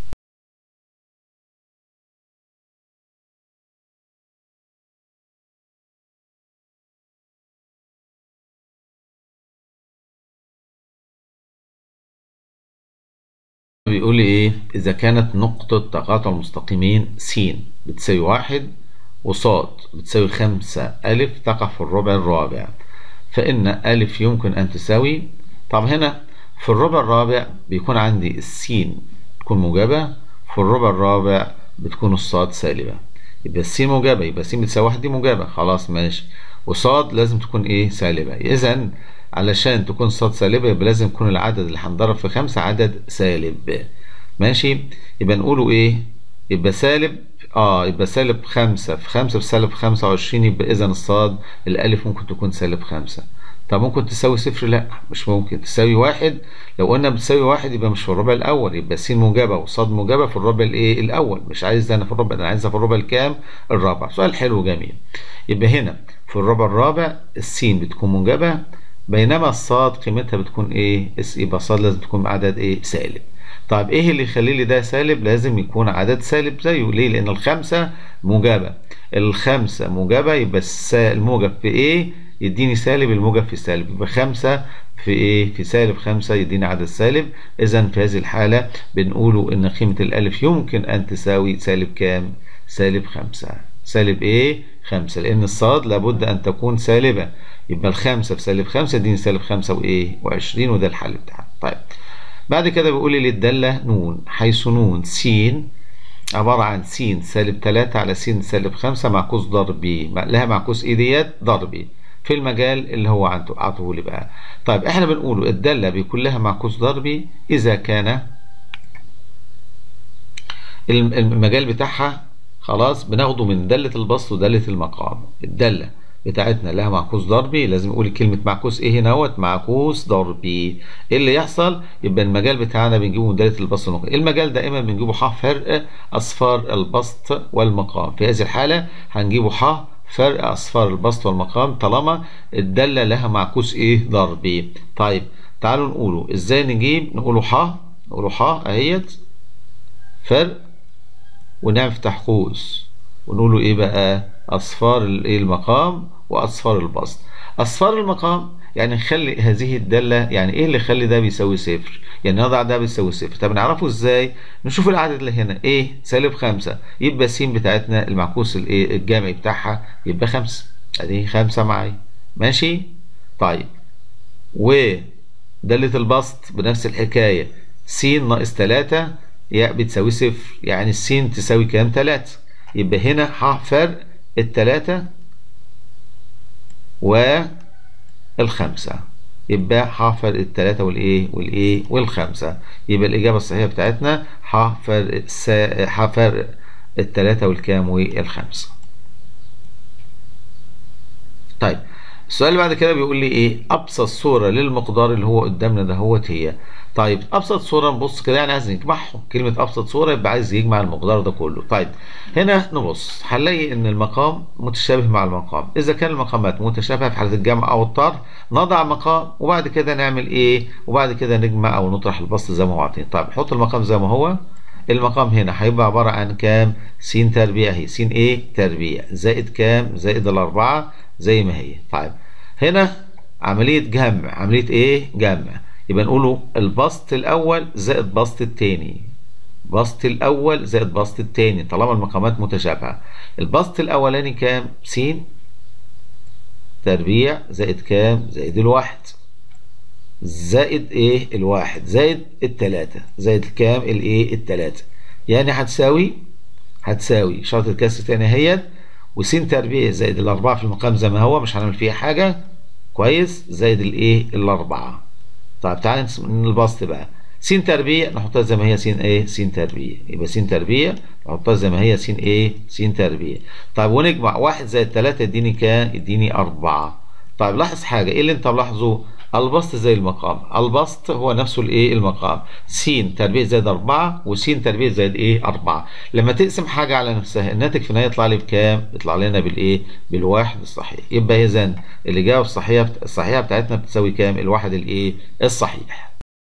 بيقول لي ايه اذا كانت نقطة تقاطع المستقيمين س بتساوي واحد وصاد بتساوي خمسة ألف تقع في الربع الرابع فإن ألف يمكن أن تساوي طب هنا في الربع الرابع بيكون عندي السين تكون موجبة في الربع الرابع بتكون الصاد سالبة يبقى السين موجبة يبقى س بتساوي واحد دي موجبة خلاص ماشي وصاد لازم تكون ايه سالبة اذا علشان تكون صاد سالبة يبقى لازم يكون العدد اللي هنضرب في خمسة عدد سالب ماشي يبقى نقوله ايه يبقى سالب اه يبقى سالب خمسة في خمسة في سالب خمسة وعشرين يبقى اذا الصاد الالف ممكن تكون سالب خمسة طب ممكن تساوي صفر لا مش ممكن تساوي واحد لو قلنا بتساوي واحد يبقى مش في الربع الاول يبقى س موجبه وصاد موجبه في الربع الايه الاول مش عايز انا في الربع انا عايزها في الربع الكام الرابع سؤال حلو جميل يبقى هنا في الربع الرابع السين بتكون موجبه بينما الصاد قيمتها بتكون ايه يبقى الصاد لازم تكون عدد ايه سالب طيب ايه اللي يخلي لي ده سالب لازم يكون عدد سالب زيه ليه لان الخمسه موجبه الخمسه موجبه يبقى الموجب في ايه يديني سالب الموجب في سالب يبقى خمسة في ايه في سالب خمسة يديني عدد سالب اذا في هذه الحالة بنقوله ان قيمة الالف يمكن ان تساوي سالب كام سالب خمسة سالب ايه خمسة لان الصاد لابد ان تكون سالبة يبقى الخمسة في سالب خمسة يديني سالب خمسة وايه وعشرين وده الحل بتاعها طيب بعد كده بيقول لي للدالة نون حيث نون س عبارة عن س سالب 3 على س سالب 5 معكوس ضربي لها معكوس ايه ديت ضربي في المجال اللي هو عطوه لي بقى طيب احنا بنقوله الدالة بيكون لها معكوس ضربي إذا كان المجال بتاعها خلاص بناخده من دالة البسط ودالة المقام الدالة بتاعتنا لها معكوس ضربي لازم نقول كلمة معكوس ايه هنا اهوت معكوس ضربي ايه اللي يحصل يبقى المجال بتاعنا بنجيبه من دالة البسط والمقام المجال دائما بنجيبه ح فرق اصفار البسط والمقام في هذه الحالة هنجيبه ح فرق أصفار البسط والمقام طالما الدالة لها معكوس إيه ضربي طيب تعالوا نقوله إزاي نجيب نقوله ح نقوله ح أهيت فرق ونفتح قوس ونقوله إيه بقى أصفار الإيه المقام وأصفار البسط أصفار المقام يعني نخلي هذه الدالة يعني إيه اللي يخلي ده بيساوي صفر يعني نضع ده بيساوي صفر طب نعرفه إزاي نشوف العدد اللي هنا إيه سالب خمسة يبقى س بتاعتنا المعكوس الإيه الجامعي بتاعها يبقى خمسة أدي خمسة معايا ماشي طيب ودالة البسط بنفس الحكاية س ناقص تلاتة يا بتساوي صفر يعني السين تساوي كام تلاتة يبقى هنا ح فرق التلاتة والخمسة يبقى ح فرق التلاتة والايه والايه والخمسة يبقى الإجابة الصحيحة بتاعتنا ح فرق سا... ح فرق التلاتة والكام والخمسة طيب السؤال اللي بعد كده بيقول لي ايه ابسط صوره للمقدار اللي هو قدامنا دهوت هي طيب ابسط صوره نبص كده يعني عايز نجمعهم كلمه ابسط صوره يبقى عايز يجمع المقدار ده كله طيب هنا نبص هنلاقي ان المقام متشابه مع المقام اذا كان المقامات متشابهه في حاله الجمع او الطرح نضع مقام وبعد كده نعمل ايه وبعد كده نجمع او نطرح البسط زي ما هو عاطين طيب حط المقام زي ما هو المقام هنا هيبقى عبارة عن كام س تربيع اهي س ايه تربيع زائد كام زائد الأربعة زي ما هي طيب هنا عملية جمع عملية ايه جمع يبقى نقوله البسط الأول زائد بسط التاني بسط الأول زائد بسط التاني طالما المقامات متشابهة البسط الأولاني كام س تربيع زائد كام زائد الواحد زائد ايه الواحد زائد التلاتة زائد كام الايه التلاتة يعني هتساوي هتساوي شرط الكسر تاني اهيت وس تربيع زائد الأربعة في المقام زي ما هو مش هنعمل فيها حاجة كويس زائد الايه الأربعة طيب تعالى من البسط بقى س تربيع نحطها زي ما هي س ايه س تربيع يبقى س تربيع نحطها زي ما هي س ايه س تربيع طيب ونجمع واحد زائد تلاتة يديني كام يديني أربعة طيب لاحظ حاجة ايه اللي انت ملاحظه البسط زي المقام البسط هو نفسه الايه المقام س تربيع زائد 4 وس تربيع زائد ايه 4 لما تقسم حاجه على نفسها الناتج في النهايه يطلع لي بكام يطلع لنا بالايه بالواحد الصحيح يبقى اذا الاجابه الصحيحه الصحيحه بتاعتنا بتساوي كام الواحد الايه الصحيح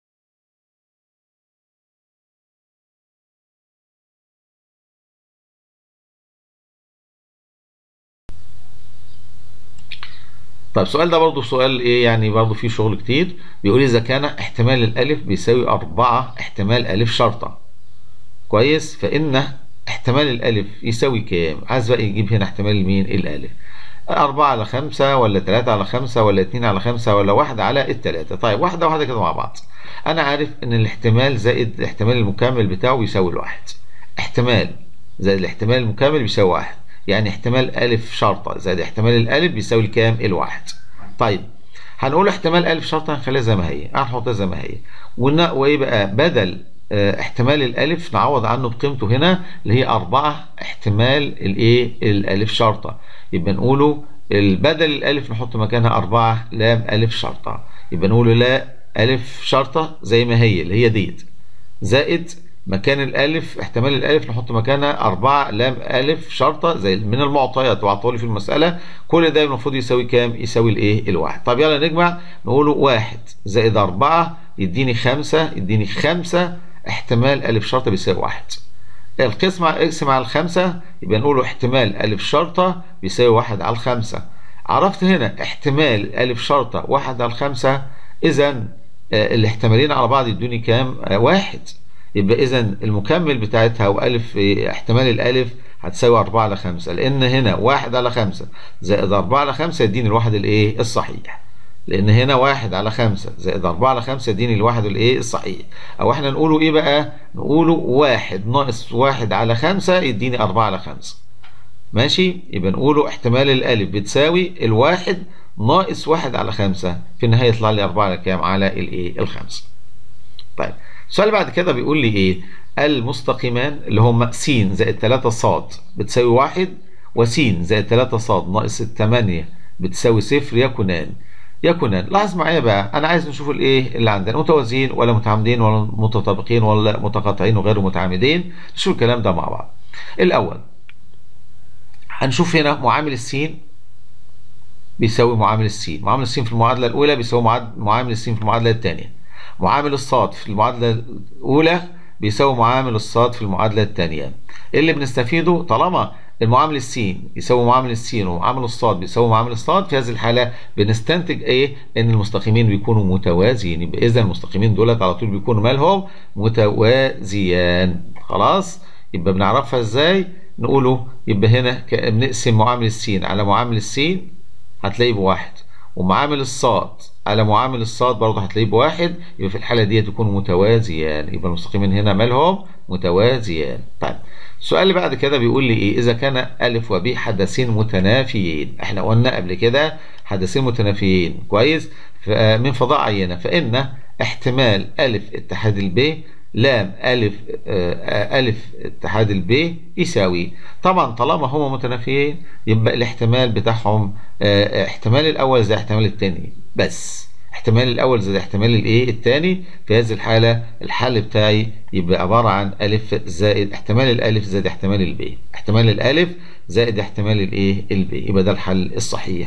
طيب السؤال ده برضه سؤال ايه يعني برضه فيه شغل كتير بيقول اذا كان احتمال الالف بيساوي أربعة احتمال الف شرطة كويس فان احتمال الالف يساوي كام عايز بقى يجيب هنا احتمال مين الالف أربعة على خمسة ولا تلاتة على خمسة ولا اتنين على خمسة ولا واحد على التلاتة طيب واحدة واحدة كده مع بعض أنا عارف إن الاحتمال زائد الاحتمال المكمل بتاعه يساوي الواحد احتمال زائد الاحتمال المكمل بيساوي واحد يعني احتمال ألف شرطة زائد احتمال الألف بيساوي الكام؟ الواحد طيب هنقول احتمال ألف شرطة هنخليها زي ما هي هنحطها زي ما هي وإن- وإيه بقى بدل آه، احتمال الألف نعوض عنه بقيمته هنا اللي هي أربعة احتمال الإيه؟ الألف شرطة يبقى نقوله البدل الألف نحط مكانها أربعة لام ألف شرطة يبقى نقوله لا ألف شرطة زي ما هي اللي هي ديت زائد مكان الألف احتمال الألف نحط مكانها أربعة لام ألف شرطة زي من المعطيات وعطولي في المسألة كل ده المفروض يساوي كام؟ يساوي الإيه؟ الواحد طب يلا نجمع نقوله واحد زائد أربعة يديني خمسة يديني خمسة احتمال ألف شرطة بيساوي واحد القسم على اقسم على الخمسة يبقى نقوله احتمال ألف شرطة بيساوي واحد على الخمسة عرفت هنا احتمال ألف شرطة واحد على الخمسة إذا الاحتمالين على بعض يدوني كام؟ آه، واحد يبقى إذا المكمل بتاعتها وألف آه، احتمال الألف هتساوي أربعة على خمسة لأن هنا واحد على خمسة زائد أربعة على خمسة يديني الواحد الإيه؟ الصحيح لان هنا واحد على خمسة زائد أربعة على خمسة يديني الواحد الايه الصحيح او احنا نقوله ايه بقى نقوله واحد ناقص واحد على خمسة يديني أربعة على خمسة ماشي يبقى نقوله احتمال الالف بتساوي الواحد ناقص واحد على خمسة في النهاية يطلع لي أربعة على كام على الايه الخمسة طيب السؤال بعد كده بيقول لي ايه المستقيمان اللي هم س زائد 3 ص بتساوي واحد وس زائد 3 ص ناقص 8 بتساوي صفر يكونان يكونان لاحظ معايا بقى انا عايز نشوف الايه اللي عندنا متوازيين ولا متعامدين ولا متطابقين ولا متقاطعين وغير متعامدين نشوف الكلام ده مع بعض الاول هنشوف هنا معامل السين بيساوي معامل السين معامل السين في المعادله الاولى بيساوي معاد- معامل السين في المعادله الثانيه معامل الصاد في المعادله الاولى بيساوي معامل الصاد في المعادله الثانيه اللي بنستفيده طالما المعامل السين يساوي معامل السين ومعامل الصاد بيساوي معامل الصاد في هذه الحاله بنستنتج ايه ان المستقيمين بيكونوا متوازيين يبقى اذا المستقيمين دولت على طول بيكونوا مالهم متوازيان خلاص يبقى بنعرفها ازاي نقوله يبقى هنا ك- بنقسم معامل السين على معامل السين هتلاقيه بواحد ومعامل الصاد على معامل الصاد برضه هتلاقيه بواحد يبقى في الحالة دي يكونوا متوازيان يبقى المستقيمين هنا مالهم متوازيان طيب السؤال اللي بعد كده بيقول لي ايه اذا كان الف وب حدثين متنافيين احنا قلنا قبل كده حدثين متنافيين كويس ف- من فضاء عينة فان احتمال الف اتحاد الب لام ألف آه، ألف اتحاد الب يساوي طبعا طالما هما متنافيين يبقى الاحتمال بتاعهم آه، احتمال الأول زي احتمال التاني بس احتمال الأول زي احتمال الإيه التاني في هذه الحالة الحل بتاعي يبقى عبارة عن ألف زائد احتمال الألف زائد احتمال الب احتمال الألف زائد احتمال الإيه الب يبقى ده الحل الصحيح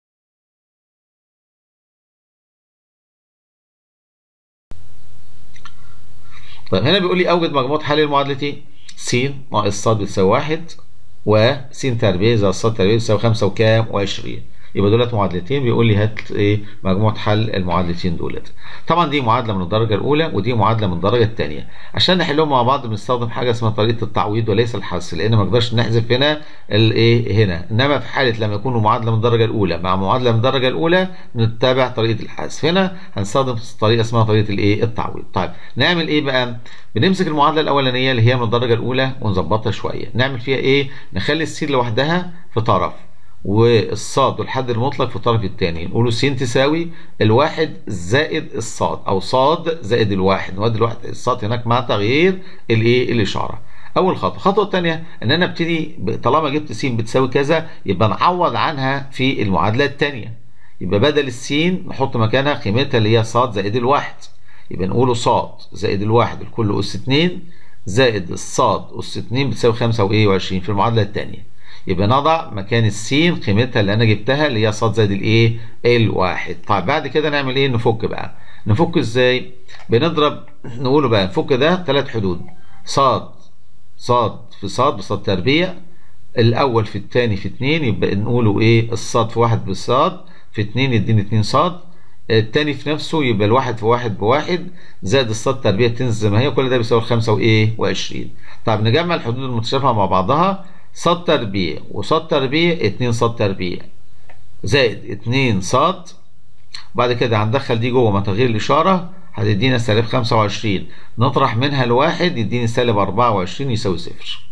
طيب هنا بيقول لي اوجد مجموعة حل المعادلتين س ناقص ص بتساوي واحد وس تربيع زائد ص تربيع بتساوي خمسة وكام وعشرين يبقى دولت معادلتين بيقول لي هات ايه مجموعة حل المعادلتين دولت طبعا دي معادلة من الدرجة الأولى ودي معادلة من الدرجة الثانية عشان نحلهم مع بعض بنستخدم حاجة اسمها طريقة التعويض وليس الحذف لأن ما نقدرش نحذف هنا الايه هنا إنما في حالة لما يكونوا معادلة من الدرجة الأولى مع معادلة من الدرجة الأولى نتبع طريقة الحذف هنا هنستخدم طريقة اسمها طريقة الايه التعويض طيب نعمل ايه بقى بنمسك المعادلة الأولانية اللي هي من الدرجة الأولى ونظبطها شوية نعمل فيها ايه نخلي السين لوحدها في طرف والصاد والحد المطلق في الطرف الثاني نقوله س تساوي الواحد زائد الصاد او صاد زائد الواحد نودي الواحد الصاد هناك مع تغيير الايه الاشاره اول خطوه الخطوه الثانيه ان انا ابتدي ب- طالما جبت س بتساوي كذا يبقى نعوض عنها في المعادله الثانيه يبقى بدل السين نحط مكانها قيمتها اللي هي صاد زائد الواحد يبقى نقوله صاد زائد الواحد الكل اس 2 زائد الصاد اس 2 بتساوي 25 في المعادله الثانيه يبقى نضع مكان السين قيمتها اللي انا جبتها اللي هي صاد زائد الايه الواحد طيب بعد كده نعمل ايه نفك بقى نفك ازاي بنضرب نقوله بقى نفك ده ثلاث حدود صاد صاد في صاد بصاد تربيع الاول في الثاني في اتنين يبقى نقوله ايه الصاد في واحد بالصاد في اتنين يديني اتنين صاد التاني في نفسه يبقى الواحد في واحد بواحد زائد الصاد تربيع تنزل زي ما هي كل ده بيساوي خمسة وايه وعشرين طب نجمع الحدود المتشابهة مع بعضها صاد تربيع وصاد تربيع اتنين صاد تربيع زائد اتنين صاد بعد كده هندخل دي جوه مع تغيير الإشارة هتدينا سالب 25 نطرح منها الواحد يديني سالب 24 يساوي صفر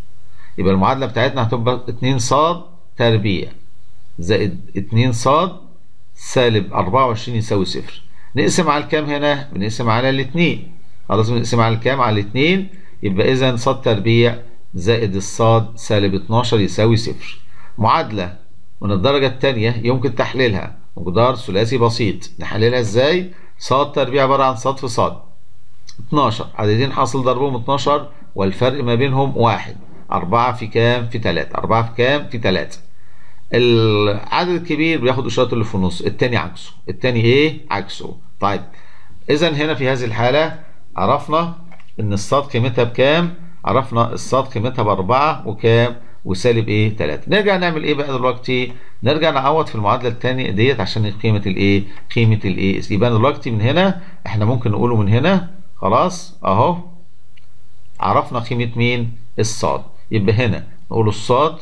يبقى المعادلة بتاعتنا هتبقى 2 ص تربيع زائد 2 ص سالب 24 يساوي صفر نقسم على الكام هنا بنقسم على الاثنين خلاص بنقسم على الكام على الاثنين يبقى اذا ص تربيع زائد الصاد سالب 12 يساوي صفر معادلة من الدرجة الثانية يمكن تحليلها مقدار ثلاثي بسيط نحللها ازاي ص تربيع عبارة عن ص في ص 12 عددين حاصل ضربهم 12 والفرق ما بينهم واحد أربعة في كام في تلاتة أربعة في كام في تلاتة العدد الكبير بياخد إشارة اللي في النص التاني عكسه التاني إيه عكسه طيب إذا هنا في هذه الحالة عرفنا إن الصاد قيمتها بكام عرفنا الصاد قيمتها بأربعة وكام وسالب إيه تلاتة نرجع نعمل إيه بقى دلوقتي نرجع نعوض في المعادلة التانية ديت عشان قيمة الإيه قيمة الإيه يبقى دلوقتي من هنا إحنا ممكن نقوله من هنا خلاص أهو عرفنا قيمة مين الصاد يبقى هنا نقول الصاد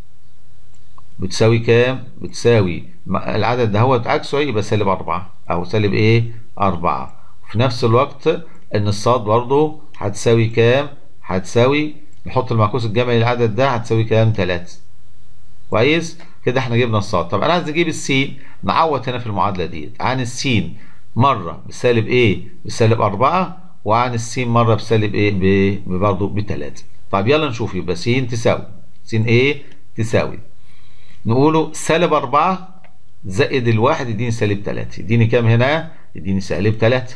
بتساوي كام بتساوي العدد ده هو عكسه يبقى سالب أربعة أو سالب إيه أربعة في نفس الوقت إن الصاد برضو هتساوي كام هتساوي نحط المعكوس الجمعي للعدد ده هتساوي كام تلاتة كويس كده احنا جبنا الصاد طب انا عايز نجيب السين نعوض هنا في المعادله ديت عن السين مره بسالب ايه بسالب أربعة وعن السين مره بسالب ايه برضه بتلاتة طب يلا نشوف يبقى س تساوي س ايه تساوي نقوله سالب أربعة زائد الواحد يديني سالب تلاتة يديني كام هنا يديني سالب تلاتة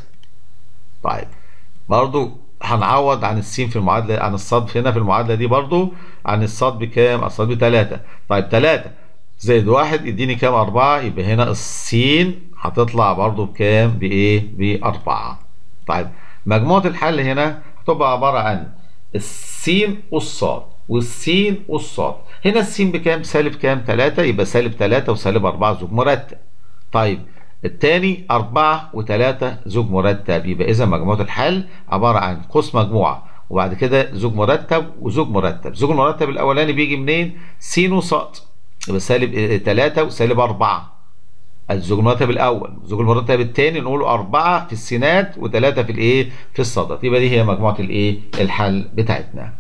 طيب برضو هنعوض عن السين في المعادلة عن الصاد هنا في المعادلة دي برضو عن الصاد بكام الصاد بتلاتة طيب تلاتة زائد واحد يديني كام أربعة يبقى هنا السين هتطلع برضو بكام بإيه بأربعة طيب مجموعة الحل هنا هتبقى عبارة عن السين والصاد والسين والصاد هنا السين بكام سالب كام 3 يبقى سالب 3 وسالب 4 زوج مرتب طيب الثاني 4 و3 زوج مرتب يبقى اذا مجموعه الحل عباره عن قوس مجموعه وبعد كده زوج مرتب وزوج مرتب زوج المرتب الاولاني بيجي منين س وصاد يبقى سالب 3 وسالب 4 الزوج المرتب الاول الزوج المرتب الثاني نقول أربعة في السينات وثلاثة في الايه في الصادات يبقى دي هي مجموعه الايه الحل بتاعتنا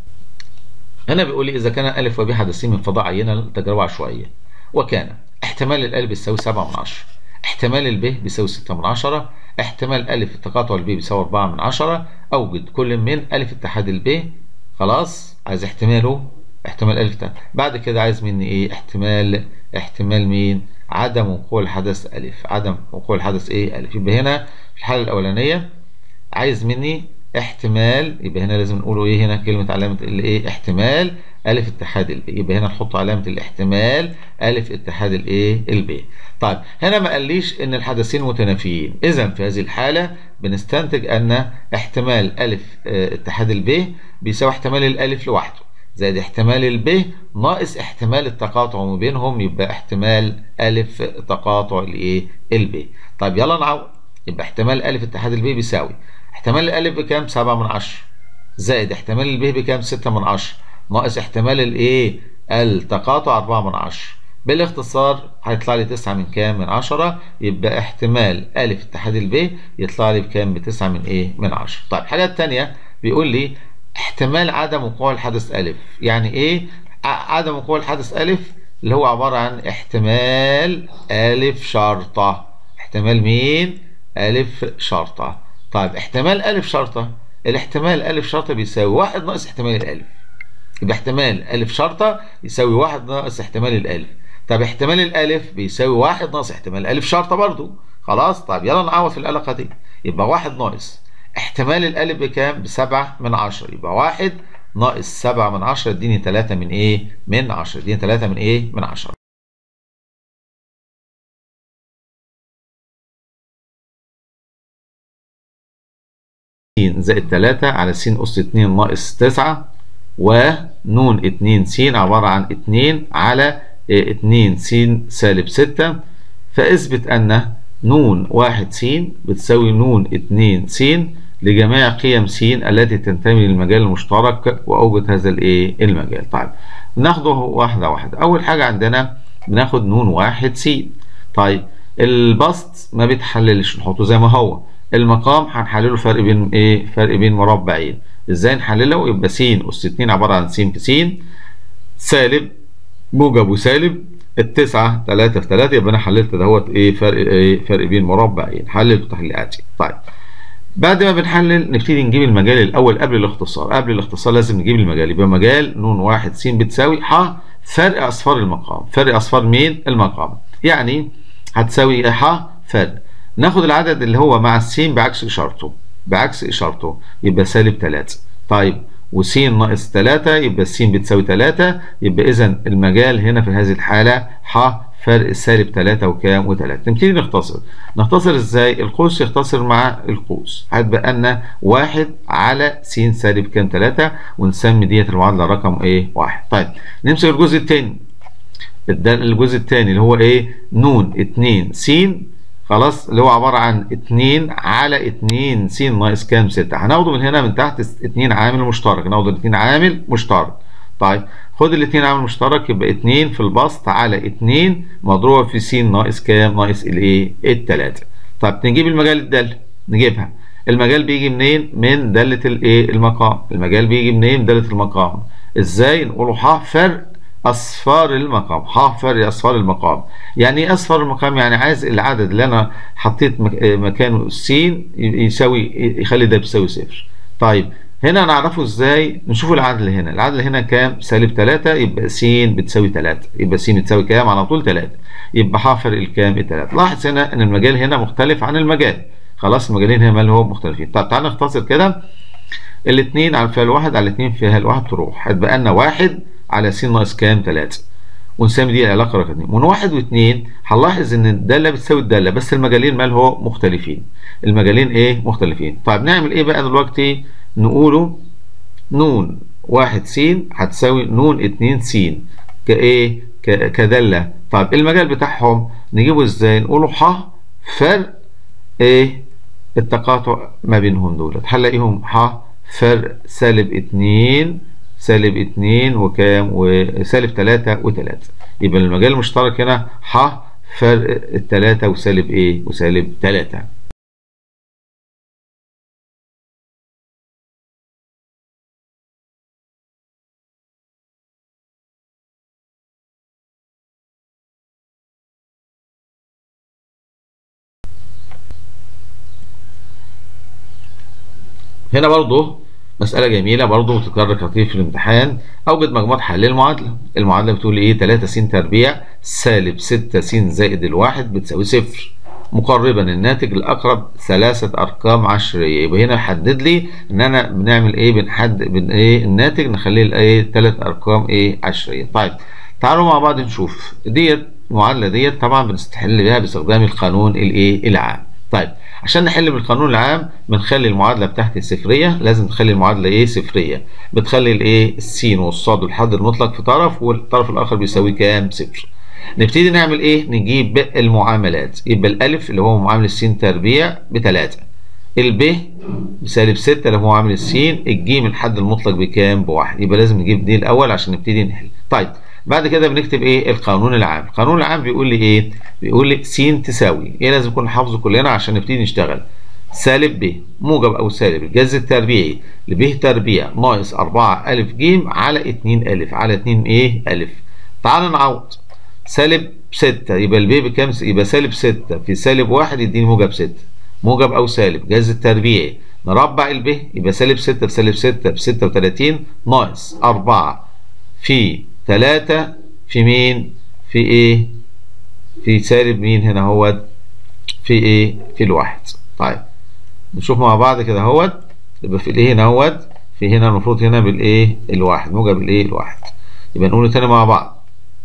هنا بيقول لي اذا كان الف وب حدثين من فضاء عينه تجربه عشوائيه وكان احتمال الالف بيساوي 7 من 10 احتمال الب بيساوي 6 من 10 احتمال الف التقاطع الب بيساوي 4 من 10 اوجد كل من الف اتحاد الب خلاص عايز احتماله احتمال الف ده. بعد كده عايز مني ايه احتمال احتمال مين عدم وقوع الحدث الف عدم وقوع الحدث ايه الف يبقى هنا في الحاله الاولانيه عايز مني احتمال يبقى هنا لازم نقوله ايه هنا كلمه علامه الايه احتمال الف اتحاد الب يبقى هنا نحط علامه الاحتمال الف اتحاد الايه الب طيب هنا ما قاليش ان الحدثين متنافيين اذا في هذه الحاله بنستنتج ان احتمال الف اتحاد الب بيساوي احتمال الالف لوحده زائد احتمال الب ناقص احتمال التقاطع ما بينهم يبقى احتمال الف تقاطع الايه الب طيب يلا نعوض يبقى احتمال الف اتحاد الب بيساوي احتمال الالف بكام 7 من 10 زائد احتمال الب بكام 6 من 10 ناقص احتمال الايه التقاطع 4 من 10 بالاختصار هيطلع لي 9 من كام من 10 يبقى احتمال الف اتحاد الب يطلع لي بكام ب 9 من ايه من 10 طيب الحاجه الثانيه بيقول لي احتمال عدم وقوع الحدث الف يعني ايه عدم وقوع الحدث الف اللي هو عباره عن احتمال الف شرطه احتمال مين الف شرطه طيب احتمال ألف شرطة الاحتمال ألف شرطة بيساوي واحد ناقص احتمال الألف يبقى احتمال ألف شرطة يساوي واحد ناقص احتمال الألف طب احتمال الألف بيساوي واحد ناقص احتمال ألف شرطة برضو خلاص طب يلا نعوض في العلاقة دي يبقى واحد ناقص احتمال الألف بكام بسبعة من عشرة يبقى واحد ناقص سبعة من عشرة اديني تلاتة من ايه من عشرة اديني تلاتة من ايه من عشرة زائد 3 على س أس 2 ناقص 9 ونون 2 س عبارة عن 2 على 2 س سالب 6 فاثبت أن نون 1 س بتساوي نون 2 س لجميع قيم س التي تنتمي للمجال المشترك وأوجد هذا الايه المجال طيب ناخده واحدة واحدة أول حاجة عندنا بناخد نون 1 س طيب البسط ما بيتحللش نحطه زي ما هو المقام هنحلله فرق بين ايه فرق بين مربعين ازاي نحلله يبقى س اس 2 عباره عن س في س سالب موجب وسالب التسعة تلاتة في تلاتة يبقى أنا حللت دهوت إيه فرق إيه فرق بين مربعين حلل تحليل آتي طيب بعد ما بنحلل نبتدي نجيب المجال الأول قبل الاختصار قبل الاختصار لازم نجيب المجال يبقى مجال ن واحد س بتساوي ح فرق أصفار المقام فرق أصفار مين المقام يعني هتساوي ح فرق ناخد العدد اللي هو مع السين بعكس إشارته بعكس إشارته يبقى سالب تلاتة طيب وس ناقص 3 يبقى الس بتساوي 3 يبقى اذا المجال هنا في هذه الحاله ح فرق سالب 3 وكام و3 نبتدي نختصر نختصر ازاي القوس يختصر مع القوس هتبقى لنا 1 على س سالب كام 3 ونسمي ديت المعادله رقم ايه 1 طيب نمسك الجزء الثاني الجزء الثاني اللي هو ايه ن 2 س خلاص اللي هو عبارة عن 2 على 2 س ناقص كام 6 هناخده من هنا من تحت 2 عامل مشترك ناخد الاثنين عامل مشترك طيب خد الاثنين عامل مشترك يبقى 2 في البسط على 2 مضروبة في س ناقص كام ناقص الايه التلاتة طيب نجيب المجال الدالة نجيبها المجال بيجي منين من دالة الايه المقام المجال بيجي منين من دالة المقام ازاي نقوله ح فرق اصفار المقام ح فرق اصفار المقام يعني ايه اصفار المقام يعني عايز العدد اللي انا حطيت مكانه س يساوي يخلي ده بيساوي صفر طيب هنا نعرفه ازاي نشوف العدد اللي هنا العدد اللي هنا كام سالب 3 يبقى س بتساوي 3 يبقى س بتساوي كام على طول 3 يبقى ح فرق الكام الثلاث لاحظ هنا ان المجال هنا مختلف عن المجال خلاص المجالين هنا مالهم مختلفين طب تعالى نختصر كده الاثنين على الفعل واحد على الاثنين فيها الواحد تروح هتبقى لنا واحد على س ناقص كام 3 ونسمي دي العلاقه رقم 2 من واحد واثنين هنلاحظ ان الداله بتساوي الداله بس المجالين مالهم مختلفين المجالين ايه مختلفين طيب نعمل ايه بقى دلوقتي نقوله ن واحد س هتساوي ن 2 س كايه كداله طيب المجال بتاعهم نجيبه ازاي نقوله ح فرق ايه التقاطع ما بينهم دول هنلاقيهم ح فرق سالب 2 سالب 2 وكام وسالب 3 و3 يبقى المجال المشترك هنا ح فرق الثلاثة وسالب ايه وسالب 3 هنا برضه مسألة جميلة برضه بتتكرر كتير في الامتحان أوجد مجموعة حل المعادلة المعادلة بتقول إيه 3 س تربيع سالب 6 س زائد الواحد بتساوي صفر مقربا الناتج الأقرب ثلاثة أرقام عشرية يبقى هنا حدد لي إن أنا بنعمل إيه بنحدد بن إيه الناتج نخليه الإيه ثلاث أرقام إيه عشرية طيب تعالوا مع بعض نشوف ديت المعادلة ديت طبعا بنستحل بها باستخدام القانون الإيه العام طيب عشان نحل بالقانون العام بنخلي المعادله بتاعتي صفريه لازم تخلي المعادله ايه صفريه بتخلي الايه السين والصاد والحد المطلق في طرف والطرف الاخر بيساوي كام صفر نبتدي نعمل ايه نجيب المعاملات يبقى الالف اللي هو معامل السين تربيع بتلاتة الب بسالب ستة اللي هو معامل السين الجيم الحد المطلق بكام بواحد يبقى لازم نجيب دي الاول عشان نبتدي نحل طيب بعد كده بنكتب ايه القانون العام القانون العام بيقول لي ايه بيقول لي س تساوي ايه لازم نكون حافظه كلنا عشان نبتدي نشتغل سالب ب موجب او سالب الجذر التربيعي لب تربيع ناقص 4 الف ج على 2 الف على 2 ايه الف تعال نعوض سالب 6 يبقى الب بكام يبقى سالب 6 في سالب 1 يديني موجب 6 موجب او سالب جذر التربيعي نربع الب يبقى سالب 6 في سالب 6 ب 36 ناقص 4 في 3 في مين في ايه في سالب مين هنا هو في ايه في الواحد طيب نشوف مع بعض كده اهوت يبقى في الايه هنا اهوت في هنا المفروض هنا بالايه الواحد موجب الايه الواحد يبقى نقوله تاني مع بعض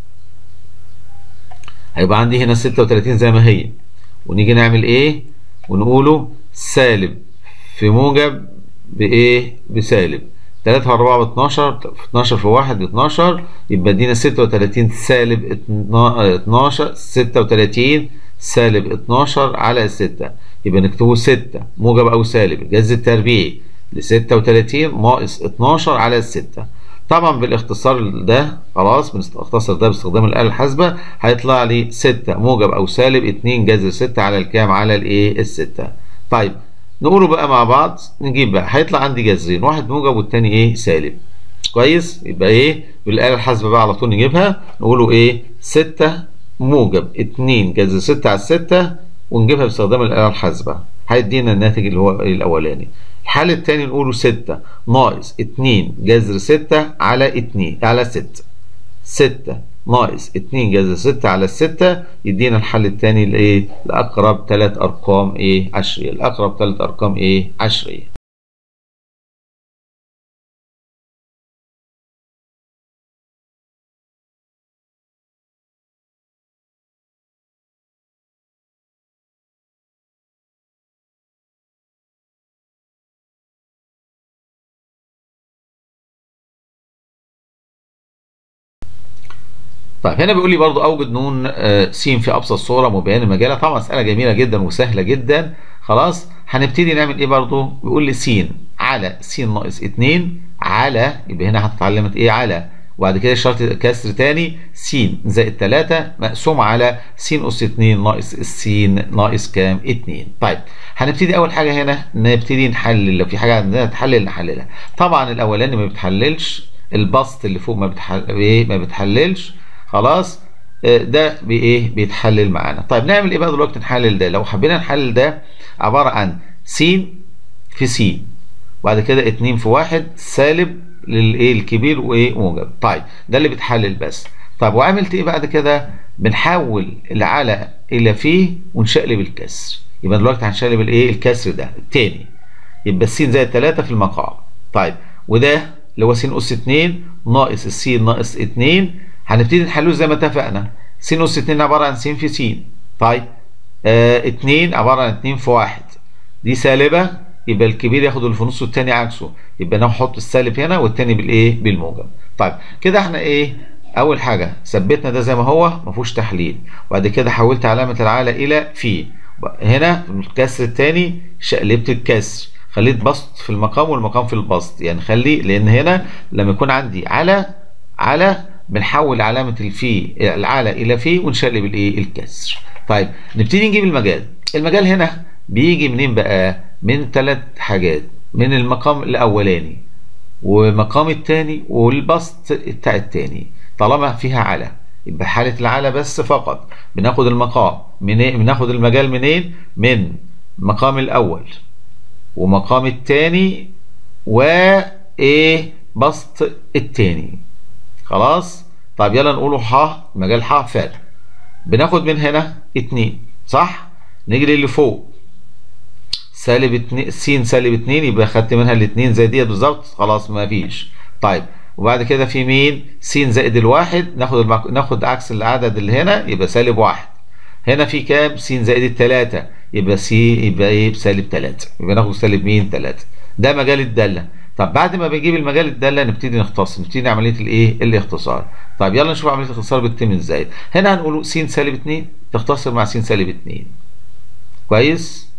هيبقى عندي هنا 36 زي ما هي ونيجي نعمل ايه ونقوله سالب في موجب بايه بسالب 3 في 4 ب 12 12 في 1 ب 12 يبقى ادينا 36 سالب 12 36 سالب 12 على 6 يبقى نكتبه 6 موجب او سالب الجذر التربيعي ل 36 ناقص 12 على 6 طبعا بالاختصار ده خلاص بنختصر ده باستخدام الاله الحاسبه هيطلع لي 6 موجب او سالب 2 جذر 6 على الكام على الايه الستة طيب نقوله بقى مع بعض نجيب بقى هيطلع عندي جذرين واحد موجب والتاني ايه سالب كويس يبقى ايه بالاله الحاسبه بقى على طول نجيبها نقوله ايه 6 موجب 2 جذر 6 على 6 ونجيبها باستخدام الاله الحاسبه هيدينا الناتج اللي هو الاولاني الحل الثاني نقوله 6 ناقص 2 جذر 6 على 2 على 6 6 ناقص 2 جذر 6 على 6 يدينا الحل الثاني لايه لاقرب ثلاث ارقام ايه عشريه الاقرب ثلاث ارقام ايه عشريه طيب هنا بيقول لي برضو اوجد نون آه، س في ابسط صوره مبينه المجاله طبعا مساله جميله جدا وسهله جدا خلاص هنبتدي نعمل ايه برضو بيقول لي س على س ناقص 2 على يبقى هنا هتتعلمت ايه على وبعد كده شرط كسر تاني س زائد 3 مقسوم على س اس 2 ناقص س ناقص كام 2 طيب هنبتدي اول حاجه هنا نبتدي نحلل لو في حاجه عندنا تحلل نحللها طبعا الاولاني ما بتحللش البسط اللي فوق ما بتحل... ايه ما بتحللش خلاص آه، ده بايه بيتحلل معانا طيب نعمل ايه بقى دلوقتي نحلل ده لو حبينا نحلل ده عباره عن س في س وبعد كده 2 في 1 سالب للايه الكبير وايه موجب طيب ده اللي بيتحلل بس طيب وعملت ايه بعد كده بنحول العلى الى فيه ونشقلب الكسر يبقى دلوقتي هنشقلب الايه الكسر ده التاني يبقى الس زائد 3 في المقام طيب وده اللي هو س اس 2 ناقص الس ناقص 2 هنبتدي نحلوه زي ما اتفقنا س اس 2 عباره عن س في س طيب آه 2 عباره عن 2 في 1 دي سالبه يبقى الكبير ياخد اللي في نصه الثاني عكسه يبقى نحط السالب هنا والثاني بالايه بالموجب طيب كده احنا ايه اول حاجه ثبتنا ده زي ما هو ما فيهوش تحليل وبعد كده حولت علامه العاله الى في هنا الكسر الثاني شقلبت الكسر خليت بسط في المقام والمقام في البسط يعني خلي لان هنا لما يكون عندي على على بنحول علامه الفي العلى الى في ونشقلب الايه الكسر طيب نبتدي نجيب المجال المجال هنا بيجي منين بقى من ثلاث حاجات من المقام الاولاني ومقام الثاني والبسط بتاع الثاني طالما فيها على يبقى حاله العلى بس فقط بناخد المقام من بناخد المجال منين من المقام الاول ومقام الثاني وايه بسط الثاني خلاص طيب يلا نقوله ح مجال ح فعل بناخد من هنا اتنين صح نيجي اللي فوق سالب اتنين س سالب اتنين يبقى خدت منها الاتنين زي ديت بالظبط خلاص ما فيش طيب وبعد كده في مين س زائد الواحد ناخد المك... ناخد عكس العدد اللي هنا يبقى سالب واحد هنا في كام س زائد التلاتة يبقى س يبقى ايه بسالب تلاتة يبقى ناخد سالب مين تلاتة ده مجال الدالة طب بعد ما بنجيب المجال الداله نبتدي نختصر نبتدي عمليه الايه الاختصار طيب يلا نشوف عمليه الاختصار بتتم ازاي هنا هنقول س سالب 2 تختصر مع س سالب 2 كويس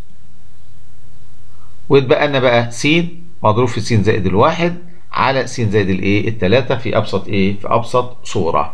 ويتبقى لنا بقى س مضروب في س زائد الواحد على س زائد الايه الثلاثه في ابسط ايه في ابسط صوره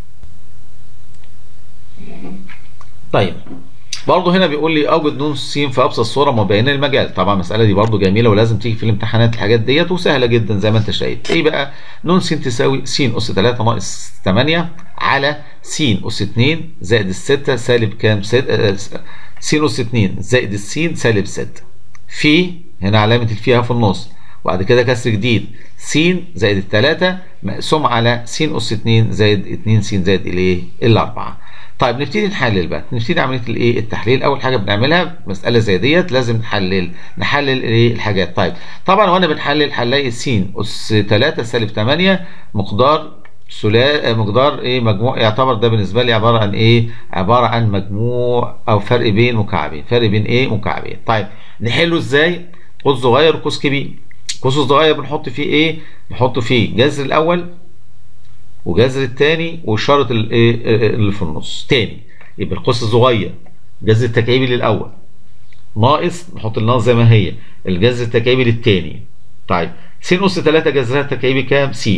طيب برضه هنا بيقول لي اوجد نون س في ابسط صوره مبينه المجال طبعا المساله دي برضه جميله ولازم تيجي في الامتحانات الحاجات ديت وسهله جدا زي ما انت شايف ايه بقى نون س تساوي س اس 3 ناقص 8 على س اس 2 زائد الستة سالب كام س س اس 2 زائد السين سالب 6 في هنا علامه الفي في النص وبعد كده كسر جديد س زائد الثلاثة مقسوم على س أس 2 زائد 2 س زائد الايه؟ الأربعة. طيب نبتدي نحلل بقى نبتدي عمليه الايه التحليل اول حاجه بنعملها مساله زي ديت لازم نحلل نحلل ايه الحاجات طيب طبعا وانا بنحلل هنلاقي س اس 3 سالب 8 مقدار سلا مقدار ايه مجموع يعتبر ده بالنسبه لي عباره عن ايه عباره عن مجموع او فرق بين مكعبين فرق بين ايه مكعبين طيب نحله ازاي قوس صغير وقوس كبير قوس صغير بنحط فيه ايه نحط فيه جذر الاول وجذر الثاني والشرط اللي في النص تاني يبقى القوس الصغير جذر التكعيبي للاول ناقص نحط الناقص زي ما هي الجذر التكعيبي للثاني طيب س اس 3 جذرها التكعيبي كام س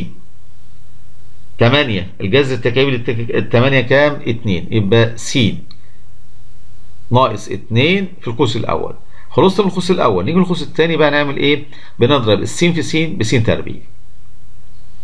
8 الجذر التكعيبي للثمانية كام 2 يبقى س ناقص 2 في القوس الاول خلصت من القوس الاول نيجي للقوس الثاني بقى نعمل ايه بنضرب الس في س بس تربيع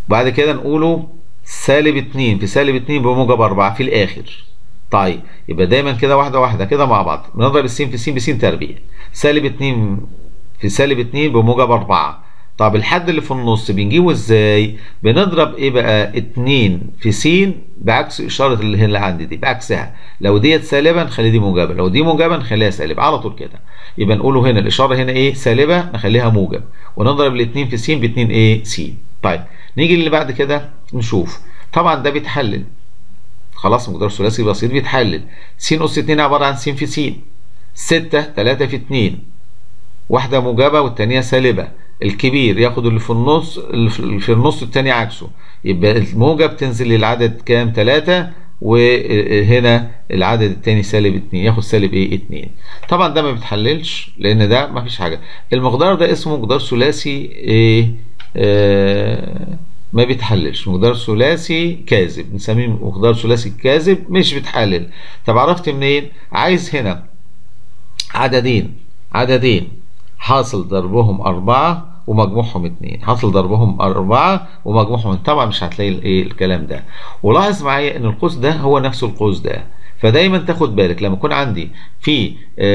وبعد كده نقوله سالب 2 في سالب 2 بموجب 4 في الاخر طيب يبقى دايما كده واحده واحده كده مع بعض بنضرب السين في سين بسين تربيع سالب 2 في سالب 2 بموجب 4 طب الحد اللي في النص بنجيبه ازاي بنضرب ايه بقى 2 في س بعكس اشاره اللي هي اللي عندي دي بعكسها لو ديت سالبه نخلي دي موجبه لو دي موجبه نخليها سالب على طول كده يبقى نقوله هنا الاشاره هنا ايه سالبه نخليها موجب ونضرب الاثنين في س ب 2 ايه س طيب نيجي اللي بعد كده نشوف طبعا ده بيتحلل خلاص مقدار ثلاثي بسيط بيتحلل س اس 2 عباره عن س في س 6 3 في 2 واحده موجبه والثانيه سالبه الكبير ياخد اللي في النص اللي في النص الثاني عكسه يبقى الموجب تنزل للعدد كام 3 وهنا العدد الثاني سالب 2 ياخد سالب ايه 2 طبعا ده ما بيتحللش لان ده ما فيش حاجه المقدار ده اسمه مقدار ثلاثي ايه آه ما بيتحللش مقدار ثلاثي كاذب بنسميه مقدار ثلاثي كاذب مش بيتحلل طب عرفت منين عايز هنا عددين عددين حاصل ضربهم أربعة ومجموعهم اتنين حاصل ضربهم أربعة ومجموعهم طبعا مش هتلاقي الايه الكلام ده ولاحظ معايا إن القوس ده هو نفس القوس ده فدايما تاخد بالك لما يكون عندي في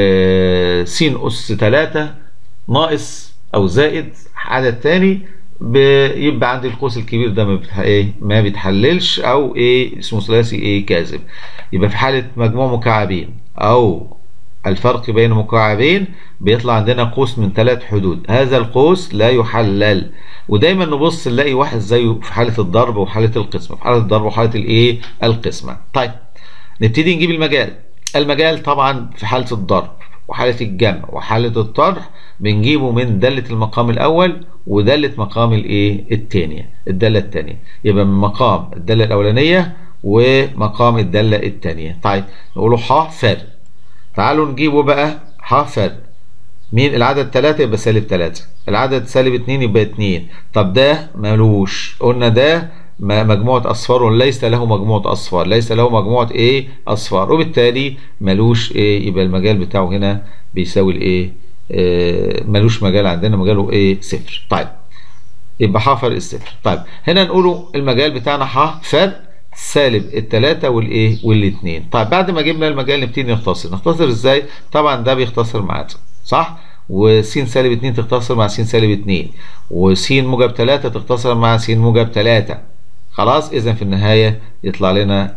آه س أس 3 ناقص أو زائد عدد تاني بيبقى عندي القوس الكبير ده ما بيتح... ايه ما بيتحللش او ايه اسمه ثلاثي ايه كاذب يبقى في حاله مجموع مكعبين او الفرق بين مكعبين بيطلع عندنا قوس من ثلاث حدود هذا القوس لا يحلل ودايما نبص نلاقي واحد زيه في حاله الضرب وحاله القسمه في حاله الضرب وحاله الايه القسمه طيب نبتدي نجيب المجال المجال طبعا في حاله الضرب وحالة الجمع وحالة الطرح بنجيبه من دالة المقام الأول ودالة مقام الإيه؟ التانية الدالة التانية يبقى من مقام الدالة الأولانية ومقام الدالة التانية طيب نقوله ح فرق تعالوا نجيبه بقى ح فرق مين العدد 3 يبقى سالب 3 العدد سالب 2 يبقى 2 طب ده ملوش قلنا ده مجموعة أصفار ليس له مجموعة أصفار ليس له مجموعة إيه أصفار وبالتالي ملوش إيه يبقى المجال بتاعه هنا بيساوي الإيه آه ملوش مجال عندنا مجاله إيه صفر طيب يبقى ح فرق الصفر طيب هنا نقوله المجال بتاعنا ح فرق سالب التلاتة والايه والاثنين طيب بعد ما جبنا المجال نبتدي نختصر نختصر ازاي طبعا ده بيختصر مع ده صح وس سالب 2 تختصر مع س سالب 2 وس موجب 3 تختصر مع س موجب 3 خلاص اذا في النهايه يطلع لنا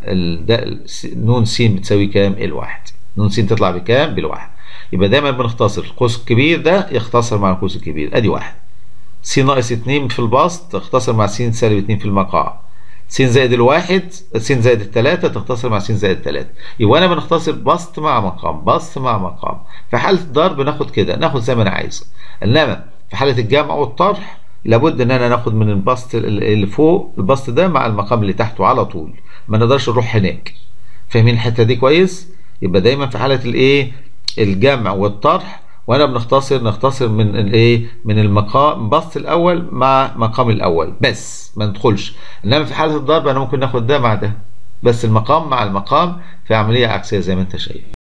نون س بتساوي كام الواحد نون س تطلع بكام بالواحد يبقى دايما بنختصر القوس الكبير ده يختصر مع القوس الكبير ادي واحد س ناقص 2 في البسط تختصر مع س سالب 2 في المقام س زائد الواحد س زائد الثلاثة تختصر مع س زائد الثلاثة يبقى أنا بنختصر بسط مع مقام بسط مع مقام في حالة الضرب ناخد كده ناخد زي ما أنا عايز إنما في حالة الجمع والطرح لابد إن أنا ناخد من البسط اللي فوق البسط ده مع المقام اللي تحته على طول ما نقدرش نروح هناك فاهمين الحتة دي كويس يبقى دايما في حالة الإيه الجمع والطرح وانا بنختصر نختصر من الايه من المقام بسط الاول مع مقام الاول بس ما ندخلش انما في حاله الضرب انا ممكن ناخد ده مع ده بس المقام مع المقام في عمليه عكسيه زي ما انت شايف